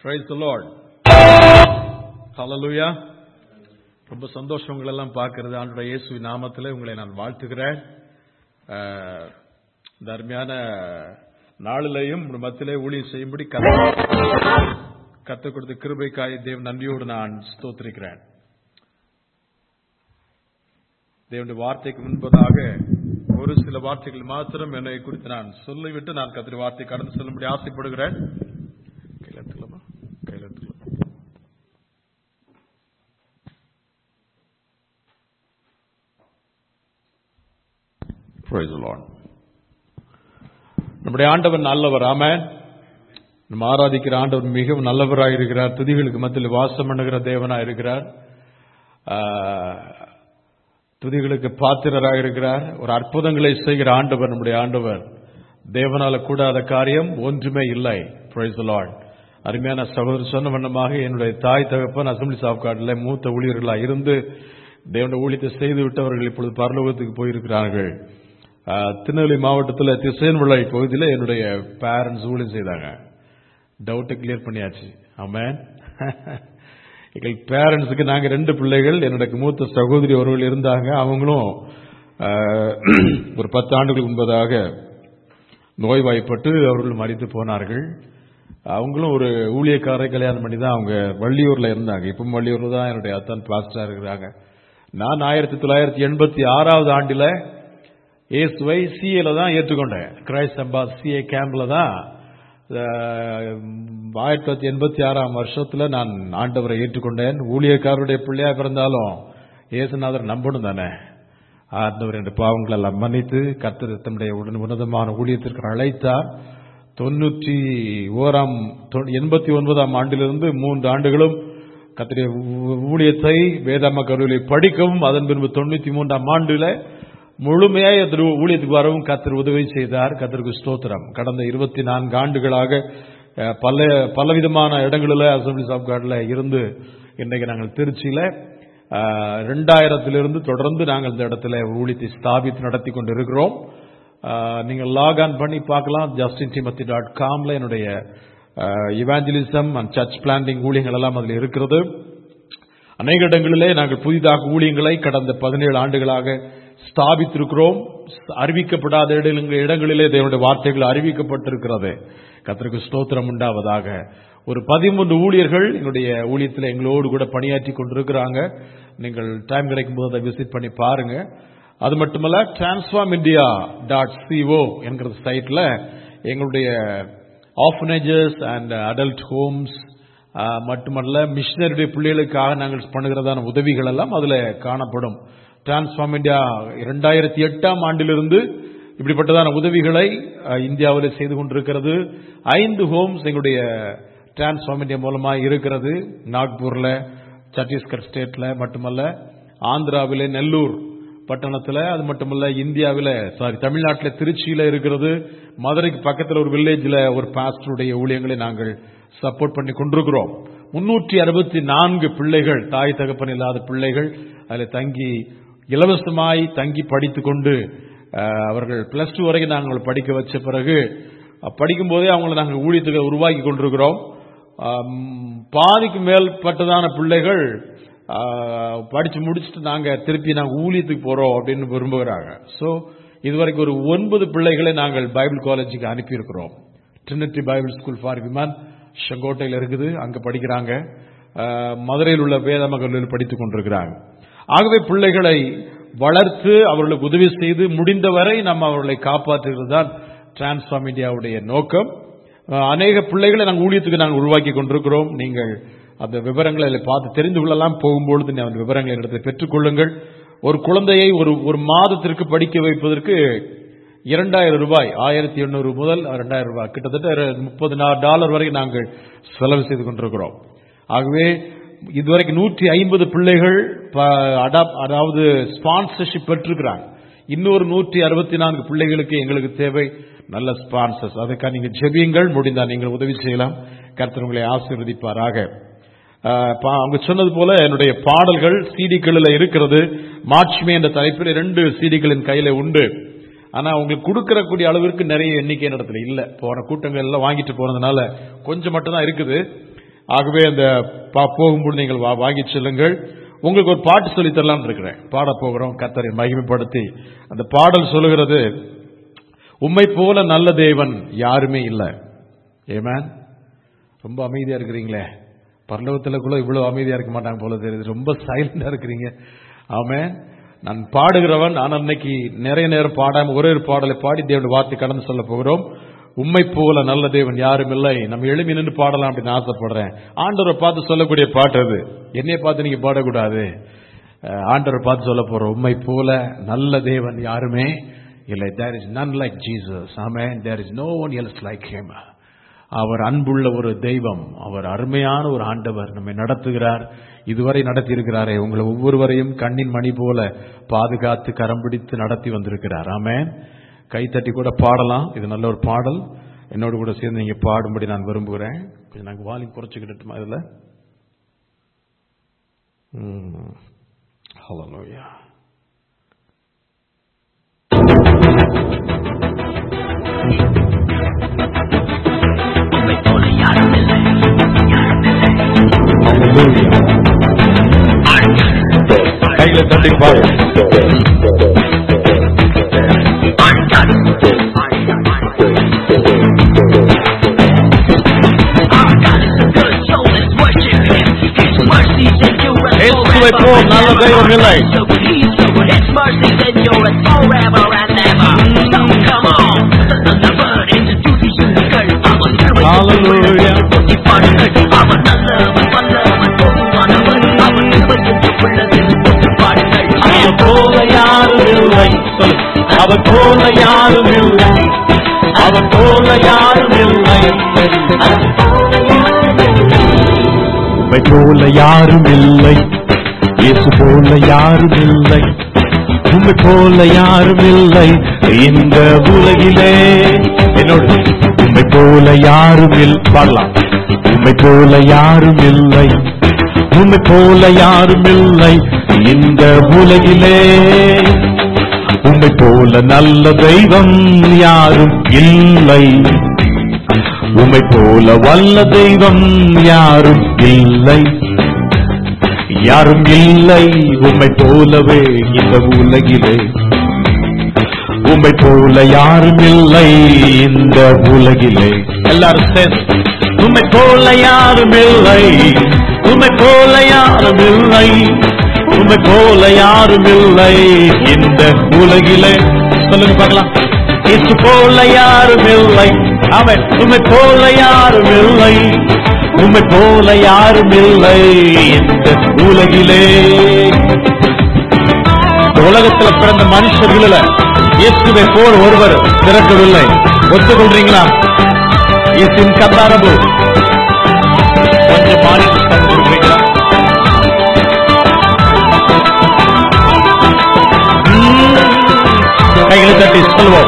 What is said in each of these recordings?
Praise the Lord. Hallelujah. ரொம்ப சந்தோஷம் உங்களை எல்லாம் பார்க்கிறது ஆண்டுடைய இயேசு நாமத்தில் உங்களை நான் வாழ்த்துகிறேன் அஹ், இந்த அருமையான நாளிலையும் உங்கள் மத்தியிலே ஊழியம் செய்யும்படி கற்றுக் கொடுத்த கிருபைக்காய் தேவன் நன்றியோடு நான் ஸ்தோத்திரிக்கிறேன் தேவனுடைய வார்த்தைக்கு முன்பதாக ஒரு சில வார்த்தைகள் மாத்திரம் என்னை குறித்து நான் சொல்லிவிட்டு நான் கத்திரி வார்த்தை கடந்து செல்லும்படி ஆசைப்படுகிறேன் கையில் எடுத்துக்கலாமா கையில் எடுத்துக்கலாம் Praise the Lord. நம்முடைய ஆண்டவர் நல்லவர் ஆமென் நம்ம ஆராதிக்கிற ஆண்டவர் மிகவும் நல்லவராக இருக்கிறார் துதிகளுக்கு மத்தியில் வாசம் பண்ணுகிற தேவனாக இருக்கிறார் ஆஹ், துதிகளுக்கு பாத்திரராக இருக்கிறார் ஒரு அற்புதங்களை செய்கிற ஆண்டவர் நம்முடைய ஆண்டவர் தேவனால கூடாத காரியம் ஒன்றுமே இல்லை Praise the Lord. அருமையான சகோதரர் சொன்ன வண்ணமாக என்னுடைய தாய் தகப்பன் அசம்பிளி சாப்காட்டில் மூத்த ஊழியர்களாக இருந்து தேவனுடைய ஊழியத்தை செய்து விட்டவர்கள் இப்பொழுது பரலோகத்துக்கு போயிருக்கிறார்கள் ஆஹ், திருநெல்வேலி மாவட்டத்தில் திசையன்விளை பகுதியில் என்னுடைய பேரண்ட்ஸ் ஊழியம் செய்தாங்க டவுட்டை கிளியர் பண்ணியாச்சு ஆமென் எங்கள் பேரண்ட்ஸுக்கு நாங்கள் ரெண்டு பிள்ளைகள் என்னோட மூத்த சகோதரி ஒருவர்கள் இருந்தாங்க அவங்களும் ஆஹ், ஒரு பத்து ஆண்டுகளுக்கு முன்பதாக நோய்வாய்ப்பட்டு அவர்கள் மறித்து போனார்கள் அவங்களும் ஒரு ஊழியக்காரை கல்யாணம் பண்ணி தான் அவங்க வள்ளியூர்ல இருந்தாங்க இப்பவும் வள்ளியூர்ல தான் என்னுடைய அத்தான் பிளாஸ்டரா இருக்கிறாங்க நான் ஆயிரத்தி தொள்ளாயிரத்தி எண்பத்தி ஆறாவது ஆண்டில் இயேசுவை சிஏல தான் ஏற்றுக்கொண்டேன் கிரைஸ்ட் சம்பா சிஏ கேம்ப்ல தான் அஹ், ஆயிரத்தி தொள்ளாயிரத்தி எண்பத்தி ஆறாம் வருஷத்துல நான் ஆண்டவரை ஏற்றுக்கொண்டேன் ஊழியக்காரருடைய பிள்ளையா பிறந்தாலும் இயேசுநாதர் நம்பணும் தானே ஆண்டவர் என்ற பாவங்கள் எல்லாம் மன்னித்து கர்த்தர் தம்முடைய உடன் உன்னதமான ஊழியத்திற்கு அழைத்தார் தொண்ணூற்றி ஓராம் தொ- எண்பத்தி ஒன்பதாம் ஆண்டிலிருந்து மூன்று ஆண்டுகளும் கர்த்தருடைய ஊ- ஊழியத்தை வேதாம கல்லூரியில் படிக்கவும் அதன் பின்பு தொண்ணூத்தி மூன்றாம் ஆண்டுல முழுமையாய் திரு ஊழியத்துக்கு வரவும் கர்த்தர் உதவி செய்தார் கர்த்தருக்கு ஸ்தோத்திரம் கடந்த இருபத்தி நான்கு ஆண்டுகளாக அஹ், பல பலவிதமான இடங்களில் அசம்பிளி ஆஃப் கார்டில் இருந்து இன்றைக்கு நாங்கள் திருச்சியில அஹ், ரெண்டாயிரத்திலிருந்து தொடர்ந்து நாங்கள் இந்த இடத்துல ஊழியத்தை ஸ்தாபித்து நடத்தி கொண்டு இருக்கிறோம் அஹ், நீங்கள் லாக் ஆன் பண்ணி பார்க்கலாம் ஜஸ்டின் டிமத்தி டாட் காம்ல என்னுடைய இவாஞ்சலிசம் அண்ட் சர்ச் பிளான்டிங் ஊழியங்கள் எல்லாம் அதில் இருக்கிறது அநேக இடங்களிலே நாங்கள் புதிதாக ஊழியங்களை கடந்த பதினேழு ஆண்டுகளாக ஸ்தாபித்திருக்கிறோம் அறிவிக்கப்படாத இடங்க- இடங்களிலே தேவனுடைய வார்த்தைகள் அறிவிக்கப்பட்டிருக்கிறது கர்த்தருக்கு ஸ்தோத்திரம் உண்டாவதாக ஒரு பதிமூன்று ஊழியர்கள் எங்களுடைய ஊழியத்தில் எங்களோடு கூட பணியாற்றி கொண்டிருக்கிறாங்க நீங்கள் டைம் கிடைக்கும் போது அதை விசிட் பண்ணி பாருங்க அது மட்டுமல்ல டிரான்ஸ்ஃபார்ம் இந்தியா டாட் சிஓ என்கிற சைட்ல எங்களுடைய ஆஃபனேஜஸ் அண்ட் அடல்ட் ஹோம்ஸ் மட்டுமல்ல மிஷினரியுடைய பிள்ளைகளுக்காக நாங்கள் பண்ணுகிறதான உதவிகள் எல்லாம் அதுல காணப்படும் டிரான்ஸ்ஃபார்ம் இந்தியா இரண்டாயிரத்தி எட்டாம் ஆண்டிலிருந்து இப்படிப்பட்டதான உதவிகளை அஹ், இந்தியாவில் செய்து கொண்டிருக்கிறது ஐந்து ஹோம்ஸ் எங்களுடைய டிரான்ஸ்ஃபார்ம் இந்தியா மூலமா இருக்கிறது நாக்பூர்ல சத்தீஸ்கர் ஸ்டேட்ல மட்டுமல்ல ஆந்திராவிலே நெல்லூர் பட்டணத்துல அது மட்டுமல்ல இந்தியாவில சாரி தமிழ்நாட்டில திருச்சியில இருக்கிறது மதுரைக்கு பக்கத்துல ஒரு வில்லேஜ்ல ஒரு பாஸ்டருடைய ஊழியங்களை நாங்கள் சப்போர்ட் பண்ணி கொண்டிருக்கிறோம் முன்னூற்றி அறுபத்தி நான்கு பிள்ளைகள் தாய் தகப்பன் இல்லாத பிள்ளைகள் அதில் தங்கி இலவசமாய் தங்கி படித்துக் கொண்டு அஹ், அவர்கள் பிளஸ் டூ வரைக்கும் நாங்கள் படிக்க வச்ச பிறகு அஹ், படிக்கும் போதே அவங்களை நாங்கள் ஊழியத்துக்கு உருவாக்கி கொண்டிருக்கிறோம் ஆம், பாதிக்கு மேற்பட்டதான பிள்ளைகள் ஆஹ், படிச்சு முடிச்சுட்டு நாங்க திருப்பி நாங்க ஊழியத்துக்கு போறோம் அப்படின்னு விரும்புகிறாங்க சோ இதுவரைக்கும் ஒரு ஒன்பது பிள்ளைகளை நாங்கள் பைபிள் காலேஜுக்கு அனுப்பியிருக்கிறோம் Trinity Bible school for women செங்கோட்டையில் இருக்குது அங்க படிக்கிறாங்க ஆஹ், மதுரையில் உள்ள வேதாம கல்லூரியில் படித்துக் கொண்டிருக்கிறாங்க ஆகவே பிள்ளைகளை வளர்த்து அவர்களுக்கு உதவி செய்து முடிந்தவரை நம்ம அவர்களை காப்பாற்றுகிறது தான் டிரான்ஸ்ஃபார்ம் இந்தியாவுடைய நோக்கம் அஹ் அநேக பிள்ளைகளை நாங்கள் ஊழியத்துக்கு நாங்கள் உருவாக்கி கொண்டிருக்கிறோம் நீங்கள் அந்த விவரங்களை அதில் பார்த்து தெரிந்து கொள்ளலாம் போகும்பொழுது நீ அந்த விவரங்களை இடத்தை பெற்றுக்கொள்ளுங்கள் ஒரு குழந்தையை ஒரு ஒரு மாதத்திற்கு படிக்க வைப்பதற்கு இரண்டாயிரம் ரூபாய் ஆயிரத்தி எண்ணூறு முதல் இரண்டாயிரம் ரூபாய் கிட்டத்தட்ட முப்பது டாலர் வரை நாங்கள் செலவு செய்து கொண்டிருக்கிறோம் ஆகவே இதுவரைக்கும் நூற்றி ஐம்பது பிள்ளைகள் ப- அடாப்- அதாவது ஸ்பான்சர்ஷிப் பெற்றிருக்கிறாங்க இன்னொரு நூற்றி அறுபத்தி நான்கு பிள்ளைகளுக்கு எங்களுக்கு தேவை நல்ல ஸ்பான்சர்ஸ் அதுக்காக நீங்க ஜெபியுங்கள் முடிந்தால் நீங்கள் உதவி செய்யலாம் கர்த்தர் உங்களை ஆசீர்வதிப்பாராக ஆஹ் பா- அவங்க சொன்னது போல என்னுடைய பாடல்கள் சிடிக்களில் இருக்கிறது மாட்சிமே என்ற தலைப்பில் ரெண்டு சிடிகளின் கையில உண்டு ஆனா உங்களுக்கு கொடுக்கறக்கூடிய அளவிற்கு நிறைய எண்ணிக்கை இடத்துல இல்ல போன கூட்டங்கள் எல்லாம் வாங்கிட்டு போனதுனால கொஞ்சம் மட்டும் தான் இருக்குது ஆகவே அந்த பா- போகும்போது நீங்கள் வா- வாங்கிச் செல்லுங்கள் உங்களுக்கு ஒரு பாட்டு சொல்லித் தரலாம்னு இருக்கிறேன் பாட போகிறோம் கத்தரை மகிமைப்படுத்தி அந்த பாடல் சொல்லுகிறது உம்மை போல நல்ல தேவன் யாருமே இல்லை ஏமேன் ரொம்ப அமைதியா இருக்கிறீங்களே பரலோகத்துல கூட இவ்வளவு அமைதியா இருக்க மாட்டாங்க போல தெரியுது ரொம்ப சைலண்டா இருக்கிறீங்க ஆமே நான் பாடுகிறவன் நான் அன்னைக்கு நிறைய நேரம் பாடாம ஒரே ஒரு பாடலை பாடி தேவனுடைய வார்த்தை கடந்து சொல்ல போகிறோம் உம்மை போல நல்ல தேவன் யாரும் இல்லை நம்ம எழுமி நின்று பாடலாம் அப்படின்னு ஆசைப்படுறேன் ஆண்டவரை பார்த்து சொல்லக்கூடிய பாட்டு அது என்னைய பார்த்து நீங்க பாடக்கூடாது அஹ், ஆண்டவரை பார்த்து சொல்ல போறோம் உம்மை போல நல்ல தேவன் யாருமே இல்லை there is none like Jesus amen there is no one else like him அவர் அன்புள்ள ஒரு தெய்வம் அவர் அருமையான ஒரு ஆண்டவர் நம்மை நடத்துகிறார் இதுவரை நடத்தி இருக்கிறாரே உங்களை ஒவ்வொருவரையும் கண்ணின் மணி போல பாதுகாத்து கரம் பிடித்து நடத்தி வந்திருக்கிறார் ஆமென் கைத்தட்டி கூட பாடலாம் இது நல்ல ஒரு பாடல் என்னோடு கூட சேர்ந்து நீங்க பாடும்படி நான் விரும்புகிறேன் கொஞ்சம் நாங்கள் வாலிங் குறைச்சிக்கிட்டுமா இதுல ஹலோயா உம்மை போல யாரும் இல்லை கையில தட்டி பாடு இயேசுவை போல் நல்ல தெய்வம் இல்லை. Hallelujah. அவர் போல யாரும் இல்லை சொல். அவர் போல யாரும் இல்லை அவர் போல யாரும் இல்லை உம்மை போல யாரும் இல்லை இயேசு போல யாரும் இல்லை உம்மை போல யாரும் இல்லை இந்த உலகிலே என்னோடு உம்மை போல யாரும் இல் பாடலாம் உம்மை போல யாரும் இல்லை உம்மை போல யாரும் இல்லை இந்த உலகிலே உம்மை போல நல்ல தெய்வம் யாரும் இல்லை உம்மை போல வல்ல தெய்வம் யாரும் இல்லை யாரும் இல்லை உம்மை போலவே இந்த உலகிலே உம்மை போல யாரும் இல்லை இந்த உலகிலே எல்லாரும் சேர்ந்து உம்மை போல யாரும் இல்லை உம்மை போல யாரும் இல்லை உம்மை போல யாரும் இல்லை இந்த உலகிலே சொல்லுங்க பார்க்கலாம் இயேசு போல யாரும் இல்லை அவன் உம்மை போல யாரும் இல்லை உம்மை போல யாரும் இல்லை இந்த உலகிலே இந்த உலகத்துல பிறந்த மனுஷர்கள இயேசுவை போல் ஒருவர் பிறக்கவில்லை ஒத்துக்கொள்றீங்களா இயேசுவின் கத்தாரபு கொஞ்சம் மாறி கொடுக்குறீங்களா கைகளை தட்டி சொல்வோம்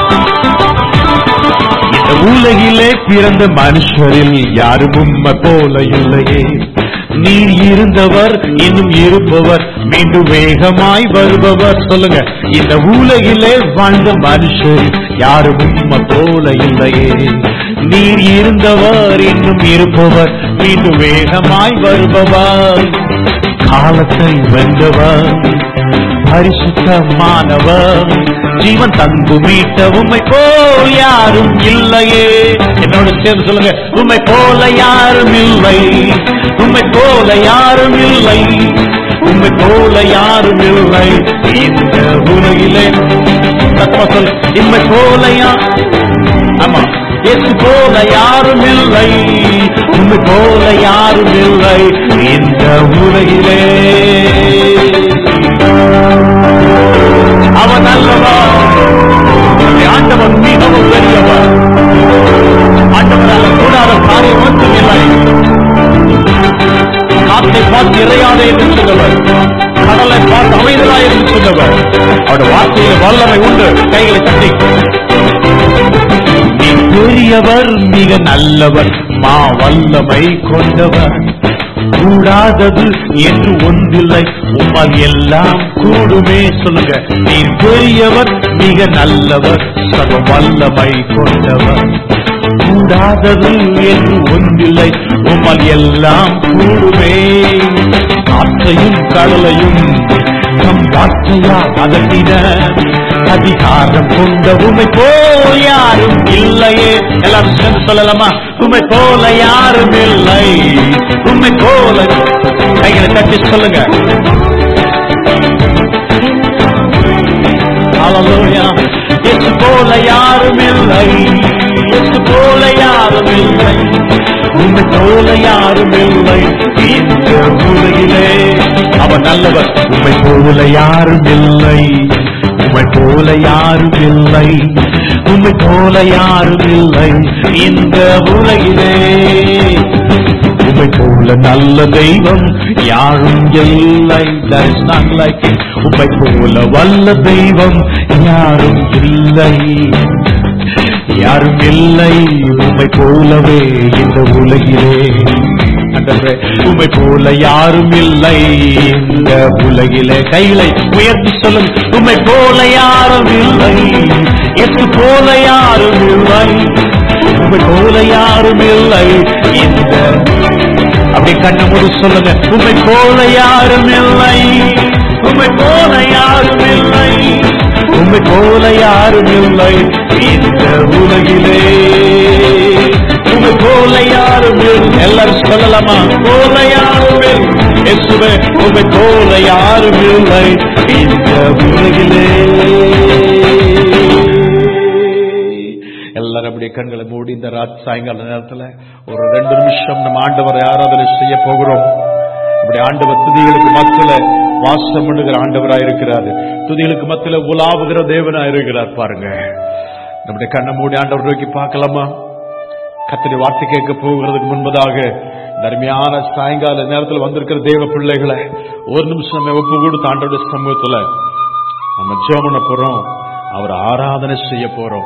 இந்த உலகிலே பிறந்த மனுஷரில் யாரும் உம்மை போல இல்லையே நீர் இருந்தவர் இன்னும் இருப்பவர் மீண்டும் வேகமாய் வருபவர் சொல்லுங்க இந்த உலகிலே வாழ்ந்த மனுஷர் யாரும் உம்மை போல இல்லையே நீர் இருந்தவர் இன்னும் இருப்பவர் மீண்டும் வேகமாய் வருபவர் காலத்தை வென்றவர் பரிசுத்தமானவர் ஜீவன் தந்து மீட்ட உம்மை போல் யாரும் இல்லையே என்னோட சேர்ந்து சொல்லுங்க உம்மை போல யாரும் இல்லை உம்மை போல யாரும் இல்லை உம்மை போல யாரும் இல்லை இந்த உலகிலே தத்மா சொல் இம்மை போல யா- ஆமா இயேசு போல யாரும் இல்லை உம்மை போல யாரும் இல்லை இந்த உலகிலே அவன் நல்லவர் நம்முடைய ஆண்டவன் மிகவும் பெரியவர் ஆண்டவரால் கூடாத காரியம் ஒன்றும் இல்லை காத்தை பார்த்து இறையாதே என்று சொன்னவர் கடலை பார்த்து அமைதலாய் என்று சொன்னவர் அவருடைய வார்த்தையில் வல்லமை உண்டு கைகளை தட்டி நீ பெரியவர் மிக நல்லவர் மா வல்லமை கொண்டவர் கூடாதது என்று ஒன்றில்லை உம்மால் எல்லாம் கூடுமே சொல்லுங்க நீர் பெரியவர் மிக நல்லவர் சர்வ வல்லமை கொண்டவர் கூடா கூடாதது என்று ஒன்றில்லை உம்மால் எல்லாம் கூடுமே காற்றையும் கடலையும் நம் வார்த்தையா அதட்டின அதிகாரம் கொண்ட உமை போல் யாரும் இல்லையே எல்லாரும் சேர்ந்து சொல்லலாமா உமை போல யாரும் இல்லை உமை போல கைகளை தட்டி சொல்லுங்க Hallelujah. இயேசு போல யாரும் இல்லை இயேசு போல யாரும் இல்லை உண்மை போல யாரும் இல்லை இந்த உலகிலே அவர் நல்லவர் உண்மை போல யாரும் இல்லை உண்மை போல யாரும் இல்லை உண்மை போல யாரும் இல்லை இந்த உலகிலே உமை போல நல்ல தெய்வம் யாரும் இல்லை There is none like him. உமை போல வல்ல தெய்வம் யாரும் இல்லை யாரும் இல்லை உமை போலவே இந்த உலகிலே ஆண்டவரே, உம்மை போல யாரும் இல்லை இந்த உலகிலே கைகளை உயர்த்தி சொல்லும் உம்மை போல யாரும் இல்லை எத்து போல யாரும் இல்லை உம்மை போல யாரும் இல்லை இந்த அப்படி கண்ணை மூடி சொல்லுங்க உம்மை போல யாரும் இல்லை உம்மை போல யாரும் இல்லை உம்மை போல யாரும் இல்லை இந்த உலகிலே உம்மை போல யாரும் இல்லை எல்லாரும் சொல்லலாமா போல யாரும் இல்லை இயேசுவே உம்மை போல யாரும் இல்லை இந்த உலகிலே எல்லாரும் அப்படியே கண்களை மூடி இந்த ராத் சாயங்கால நேரத்துல ஒரு ரெண்டு நிமிஷம் நம்ம ஆண்டவரை ஆராதனை செய்ய போகிறோம் இப்படி ஆண்டவர் துதிகளுக்கு மத்தியில வாசம் பண்ணுகிற ஆண்டவரா இருக்கிறார் துதிகளுக்கு மத்தியில உலாவுகிற தேவனா இருக்கிறார் பாருங்க நம்முடைய கண்ணை மூடி ஆண்டவர் நோக்கி பார்க்கலாமா கத்திரி வார்த்தை கேட்க போகிறதுக்கு முன்பதாக இந்த அருமையான சாயங்கால நேரத்தில் வந்திருக்கிற தேவ பிள்ளைகளை ஒரு நிமிஷம் நம்ம ஒப்பு கொடுத்து ஆண்டோட சமூகத்துல நம்ம ஜெபம் பண்ண போறோம் அவர் ஆராதனை செய்ய போறோம்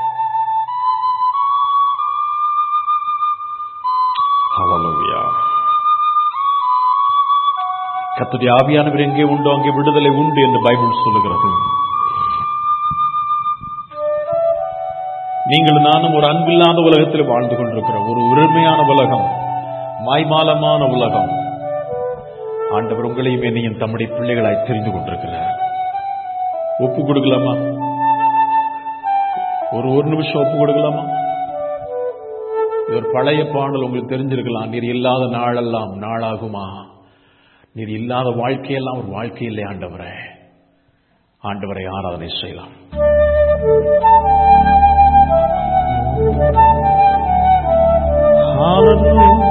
Hallelujah. கர்த்தருடைய ஆவியானவர் எங்கே உண்டோ அங்கே விடுதலை உண்டு என்று பைபிள் சொல்லுகிறது நீங்கள் நானும் ஒரு அன்பில்லாத உலகத்தில் வாழ்ந்து கொண்டிருக்கிறோம் ஒரு உரிமையான உலகம் மாய்மாலமான உலகம் ஆண்டவர் உங்களையும் என்னையும் தம்முடைய பிள்ளைகளாய் தெரிந்து கொண்டிருக்கிறார் ஒப்பு கொடுக்கலாமா ஒரு ஒரு நிமிஷம் ஒப்பு கொடுக்கலாமா இது ஒரு பழைய பாடல் உங்களுக்கு தெரிஞ்சிருக்கலாம் நீர் இல்லாத நாளெல்லாம் நாளாகுமா நீர் இல்லாத வாழ்க்கையெல்லாம் ஒரு வாழ்க்கை இல்லை ஆண்டவரே ஆண்டவரை ஆராதனை செய்யலாம் Hallelujah.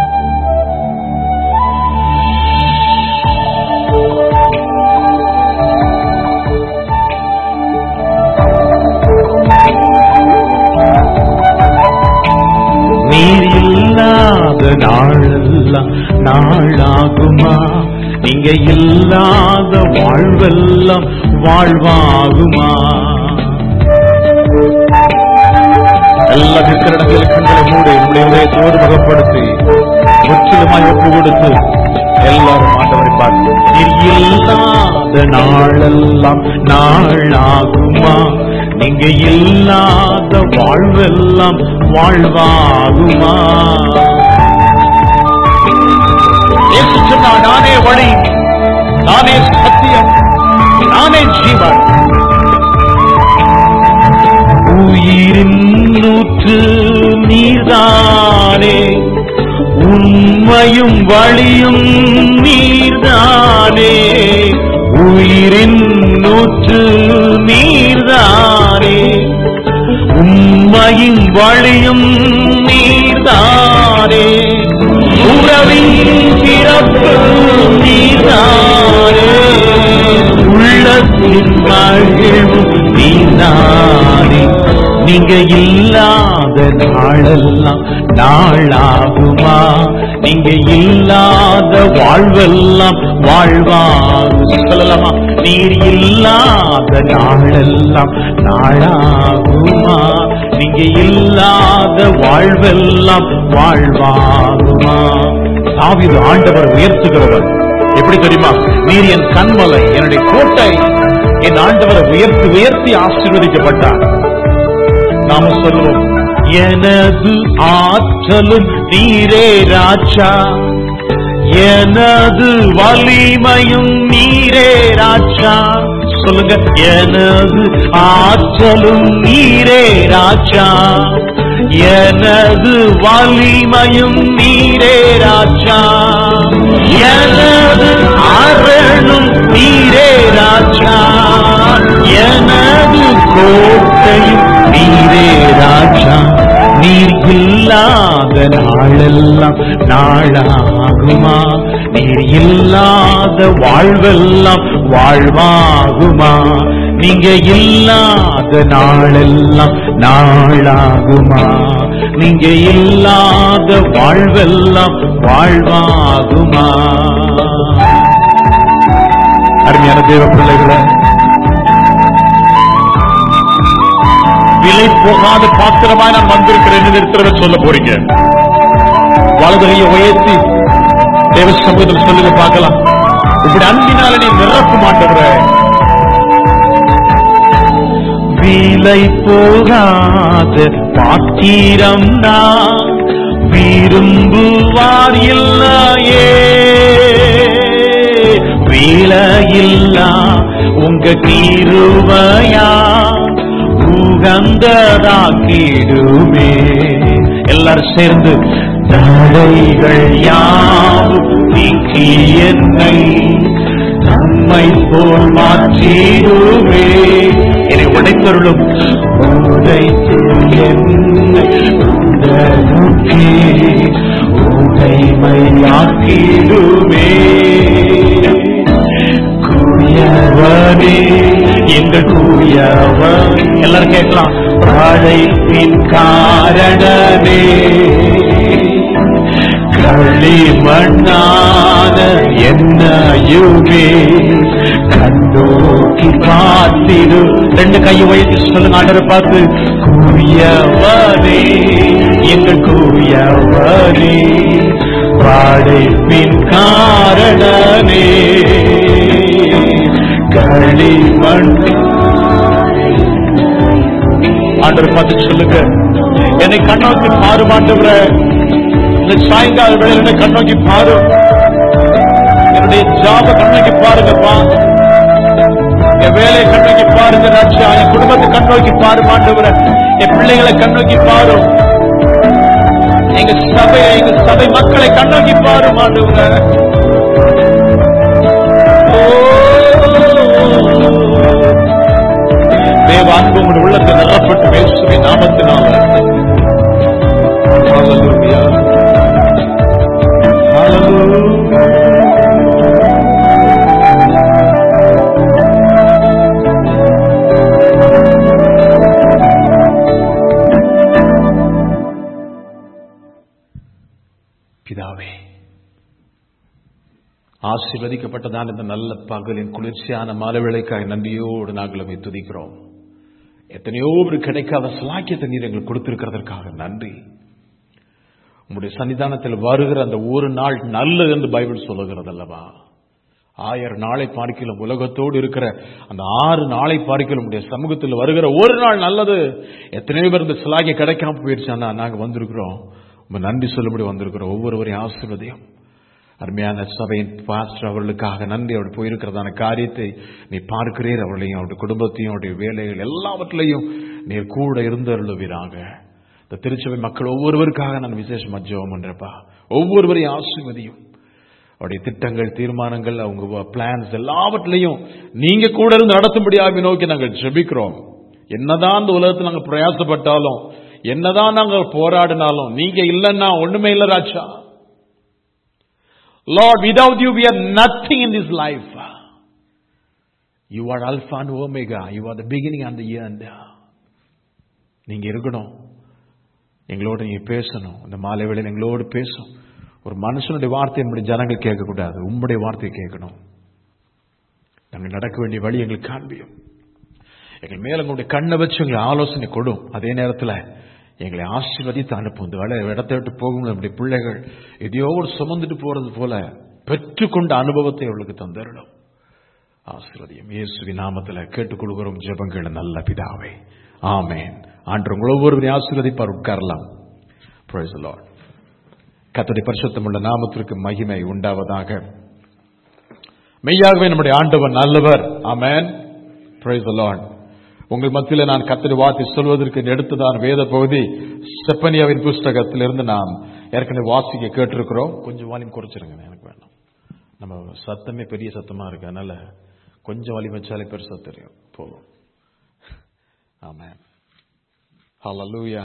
நீர் இல்லாத நாளெல்லாம் நாளாகுமா நீங்க இல்லாத வாழ்வெல்லாம் வாழ்வாகுமா எல்லா இருக்கிற இடங்களில் கண்களை மூடி உங்களுடைய இதயத்தோடு முகப்படுத்தி முற்றிலுமாய் ஒப்பு கொடுத்து எல்லாரும் ஆண்டவரை பார்த்து நீர் இல்லாத நாளெல்லாம் நாளாகுமா நீங்க இல்லாத வாழ்வெல்லாம் வாழ்வாகுமா இயேசு சொன்னார், நானே வழி நானே சத்தியம் நானே ஜீவன் உயிரின் நூற்று நீர்தானே உண்மையும் வழியும் நீர்தானே உயிரின் நூற்று நீர்தானே உண்மையும் வழியும் நீர்தானே உறவின் பிறப்பு நீர்தானே உள்ளத்தின் மகிழ்வு நீர்தானே நீங்க இல்லாத நாளெல்லாம் நாளாகுமா நீங்க இல்லாத வாழ்வெல்லாம் வாழ்வாகும் சொல்லலாமா நீர் இல்லாத நாளெல்லாம் நாளாகுமா நீங்க இல்லாத வாழ்வெல்லாம் வாழ்வாகுமா தாவீது ஆண்டவர் உயர்த்துகிறவர் எப்படி தெரியுமா நீர் என் கண்மலை என்னுடைய கோட்டை என் ஆண்டவரை உயர்த்தி உயர்த்தி ஆசீர்வதிக்கப்பட்டார் நாம சொல்லுவோம் எனது ஆற்றலும் நீரே ராஜா எனது வலிமையும் நீரே ராஜா சொல்லுங்க எனது ஆற்றலும் நீரே ராஜா எனது வலிமையும் நீரே ராஜா எனது அரணும் நீரே ராஜா எனது கோட்டையும் நீரே ராஜா நீர் இல்லாத நாளெல்லாம் நாளாகுமா நீர் இல்லாத வாழ்வெல்லாம் வாழ்வாகுமா நீங்க இல்லாத நாளெல்லாம் நாளாகுமா நீங்க இல்லாத வாழ்வெல்லாம் வாழ்வாகுமா அருமையான தேவ பிள்ளைகளை விலை போகாத பாத்திரமாய் நான் வந்திருக்கிறேன் இருக்கிறத சொல்ல போறீங்க வலதுகையை உயர்த்தி தேவ சமூகத்தில் சொல்லுங்க பார்க்கலாம் இப்படி அன்பினால நீ நிரப்ப மாட்டேங்கிற விலை போகாத பாத்திரம் நான் விரும்புவார் இல்லையே விலையில்லா உங்க கிருபையா உகந்ததாக்கிடுமே எல்லாரும் சேர்ந்து தடைகள் யாவும் நீக்கி என்னை நம்மை போல் மாற்றிடுவே என்னை உடைத்தருளும் உடைத்து என்னை உடலுக்கே உடைமையாக்கிடுவே கூயவனே எங்கள் கூயவன் எல்லாரும் கேட்கலாம் படைப்பின் காரணமே களிமண்ணான என்னையுமே கண்டோக்கி பார்த்திரு ரெண்டு கையை உயர்த்தி சொல்லுங்க ஆண்டரை பார்த்து கூயவனே எங்கள் கூயவனே படைப்பின் காரணமே களிமண் ஆண்டவர் பார்த்து சொல்லுங்க என்னை கண்ணோக்கி பாரு மாட்டவர இந்த சாயங்கால வேளையில என்னை கண்ணோக்கி பாரு என்னுடைய ஜாப கண்ணோக்கி பாருங்கப்பா என் வேலையை கண்ணோக்கி பாருங்க ராஜா என் குடும்பத்தை கண்ணோக்கி பாரு மாட்டவர என் பிள்ளைகளை கண்ணோக்கி பாரு எங்க சபையை எங்க சபை மக்களை கண்ணோக்கி பாரு மாட்டவர தேவ அன்பு உங்களுடைய உள்ளத்தை நிரப்பட்டு பேசுவே நாமத்தினால Hallelujah. Hallelujah. பிதாவே ஆசீர்வதிக்கப்பட்டதான இந்த நல்ல பகலின் குளிர்ச்சியான மாலவேளைக்காய் நன்றியோடு நாங்கள் அவை துதிக்கிறோம் எத்தனையோ ஒரு கிடைக்காத சலாக்கியத்தை நீர் எங்களுக்கு கொடுத்திருக்கிறதற்காக நன்றி உங்களுடைய சன்னிதானத்தில் வருகிற அந்த ஒரு நாள் நல்லது என்று பைபிள் சொல்லுகிறது அல்லவா ஆயிரம் நாளை பார்க்கலாம் உலகத்தோடு இருக்கிற அந்த ஆறு நாளை பார்க்கலாம் உங்களுடைய சமூகத்தில் வருகிற ஒரு நாள் நல்லது எத்தனையோ பேர் இந்த சிலாகிய கிடைக்காம போயிடுச்சானா நாங்க வந்திருக்கிறோம் உங்க நன்றி சொல்லும்படி வந்திருக்கிறோம் ஒவ்வொருவரையும் ஆசீர்வதியும் அருமையான சபையின் பாஸ்டர் அவர்களுக்காக நன்றி அவர் போயிருக்கிறதான காரியத்தை நீ பார்க்கிறீர் அவர்களையும் அவருடைய குடும்பத்தையும் அவருடைய வேலைகள் எல்லாவற்றிலையும் நீர் கூட இருந்தருளுவீராக இந்த திருச்சபை மக்கள் ஒவ்வொருவருக்காக நான் விசேஷமா ஜெபம் பண்றப்பா ஒவ்வொருவரையும் ஆசீர்வதியும் அவருடைய திட்டங்கள் தீர்மானங்கள் அவங்க பிளான்ஸ் எல்லாவற்றிலையும் நீங்க கூட இருந்து நடத்தும்படியாக நோக்கி நாங்கள் ஜெபிக்கிறோம் என்னதான் இந்த உலகத்தில் நாங்கள் பிரயாசப்பட்டாலும் என்னதான் நாங்கள் போராடினாலும் நீங்க இல்லைன்னா ஒண்ணுமே இல்லை ராஜா Lord, without you we are nothing in this life. You are Alpha and Omega. You are the beginning and the end. நீங்க இருக்கணும் எங்களோட நீங்க பேசணும் இந்த மாலை வேளையில் எங்களோடு பேசும் ஒரு மனுஷனுடைய வார்த்தை நம்முடைய ஜனங்கள் கேட்கக்கூடாது உம்முடைய வார்த்தையை கேட்கணும் நாங்கள் நடக்க வேண்டிய வழி எங்களுக்கு காண்பியும் எங்கள் மேல உங்களுடைய கண்ணை வச்சு எங்களை ஆலோசனை கொடும் அதே நேரத்தில் எங்களை ஆசீர்வதித்து அனுப்பும் இந்த வேலை இடத்தை விட்டு போகும் நம்முடைய பிள்ளைகள் எதையோ ஒரு சுமந்துட்டு போறது போல பெற்றுக்கொண்ட அனுபவத்தை அவளுக்கு தந்தரணும் ஆசீர்வதியம் இயேசுவின் நாமத்தில் கேட்டுக்கொள்கிறோம் ஜெபங்கள் நல்ல பிதாவே ஆமேன் ஆண்டு உங்கள் ஒவ்வொருவரையும் ஆசீர்வதிப்பார் உட்காரலாம் Praise the Lord. கர்த்தருடைய பரிசுத்தமுள்ள நாமத்திற்கு மகிமை உண்டாவதாக மெய்யாகவே நம்முடைய ஆண்டவர் நல்லவர் ஆமென் Praise the Lord. உங்கள் மத்தியில் நான் கத்தரி வார்த்தை சொல்வதற்கு எடுத்ததான வேத பகுதி செப்பனியாவின் புஸ்தகத்திலிருந்து நாம் ஏற்கனவே வாசிக்க கேட்டிருக்கிறோம் கொஞ்சம் வால்யூம் குறைச்சிருங்க எனக்கு வேண்டாம் நம்ம சத்தமே பெரிய சத்தமா இருக்கு அதனால கொஞ்சம் வலி வச்சாலே பெருசா தெரியும் போதும் ஆமென் ஹalleluya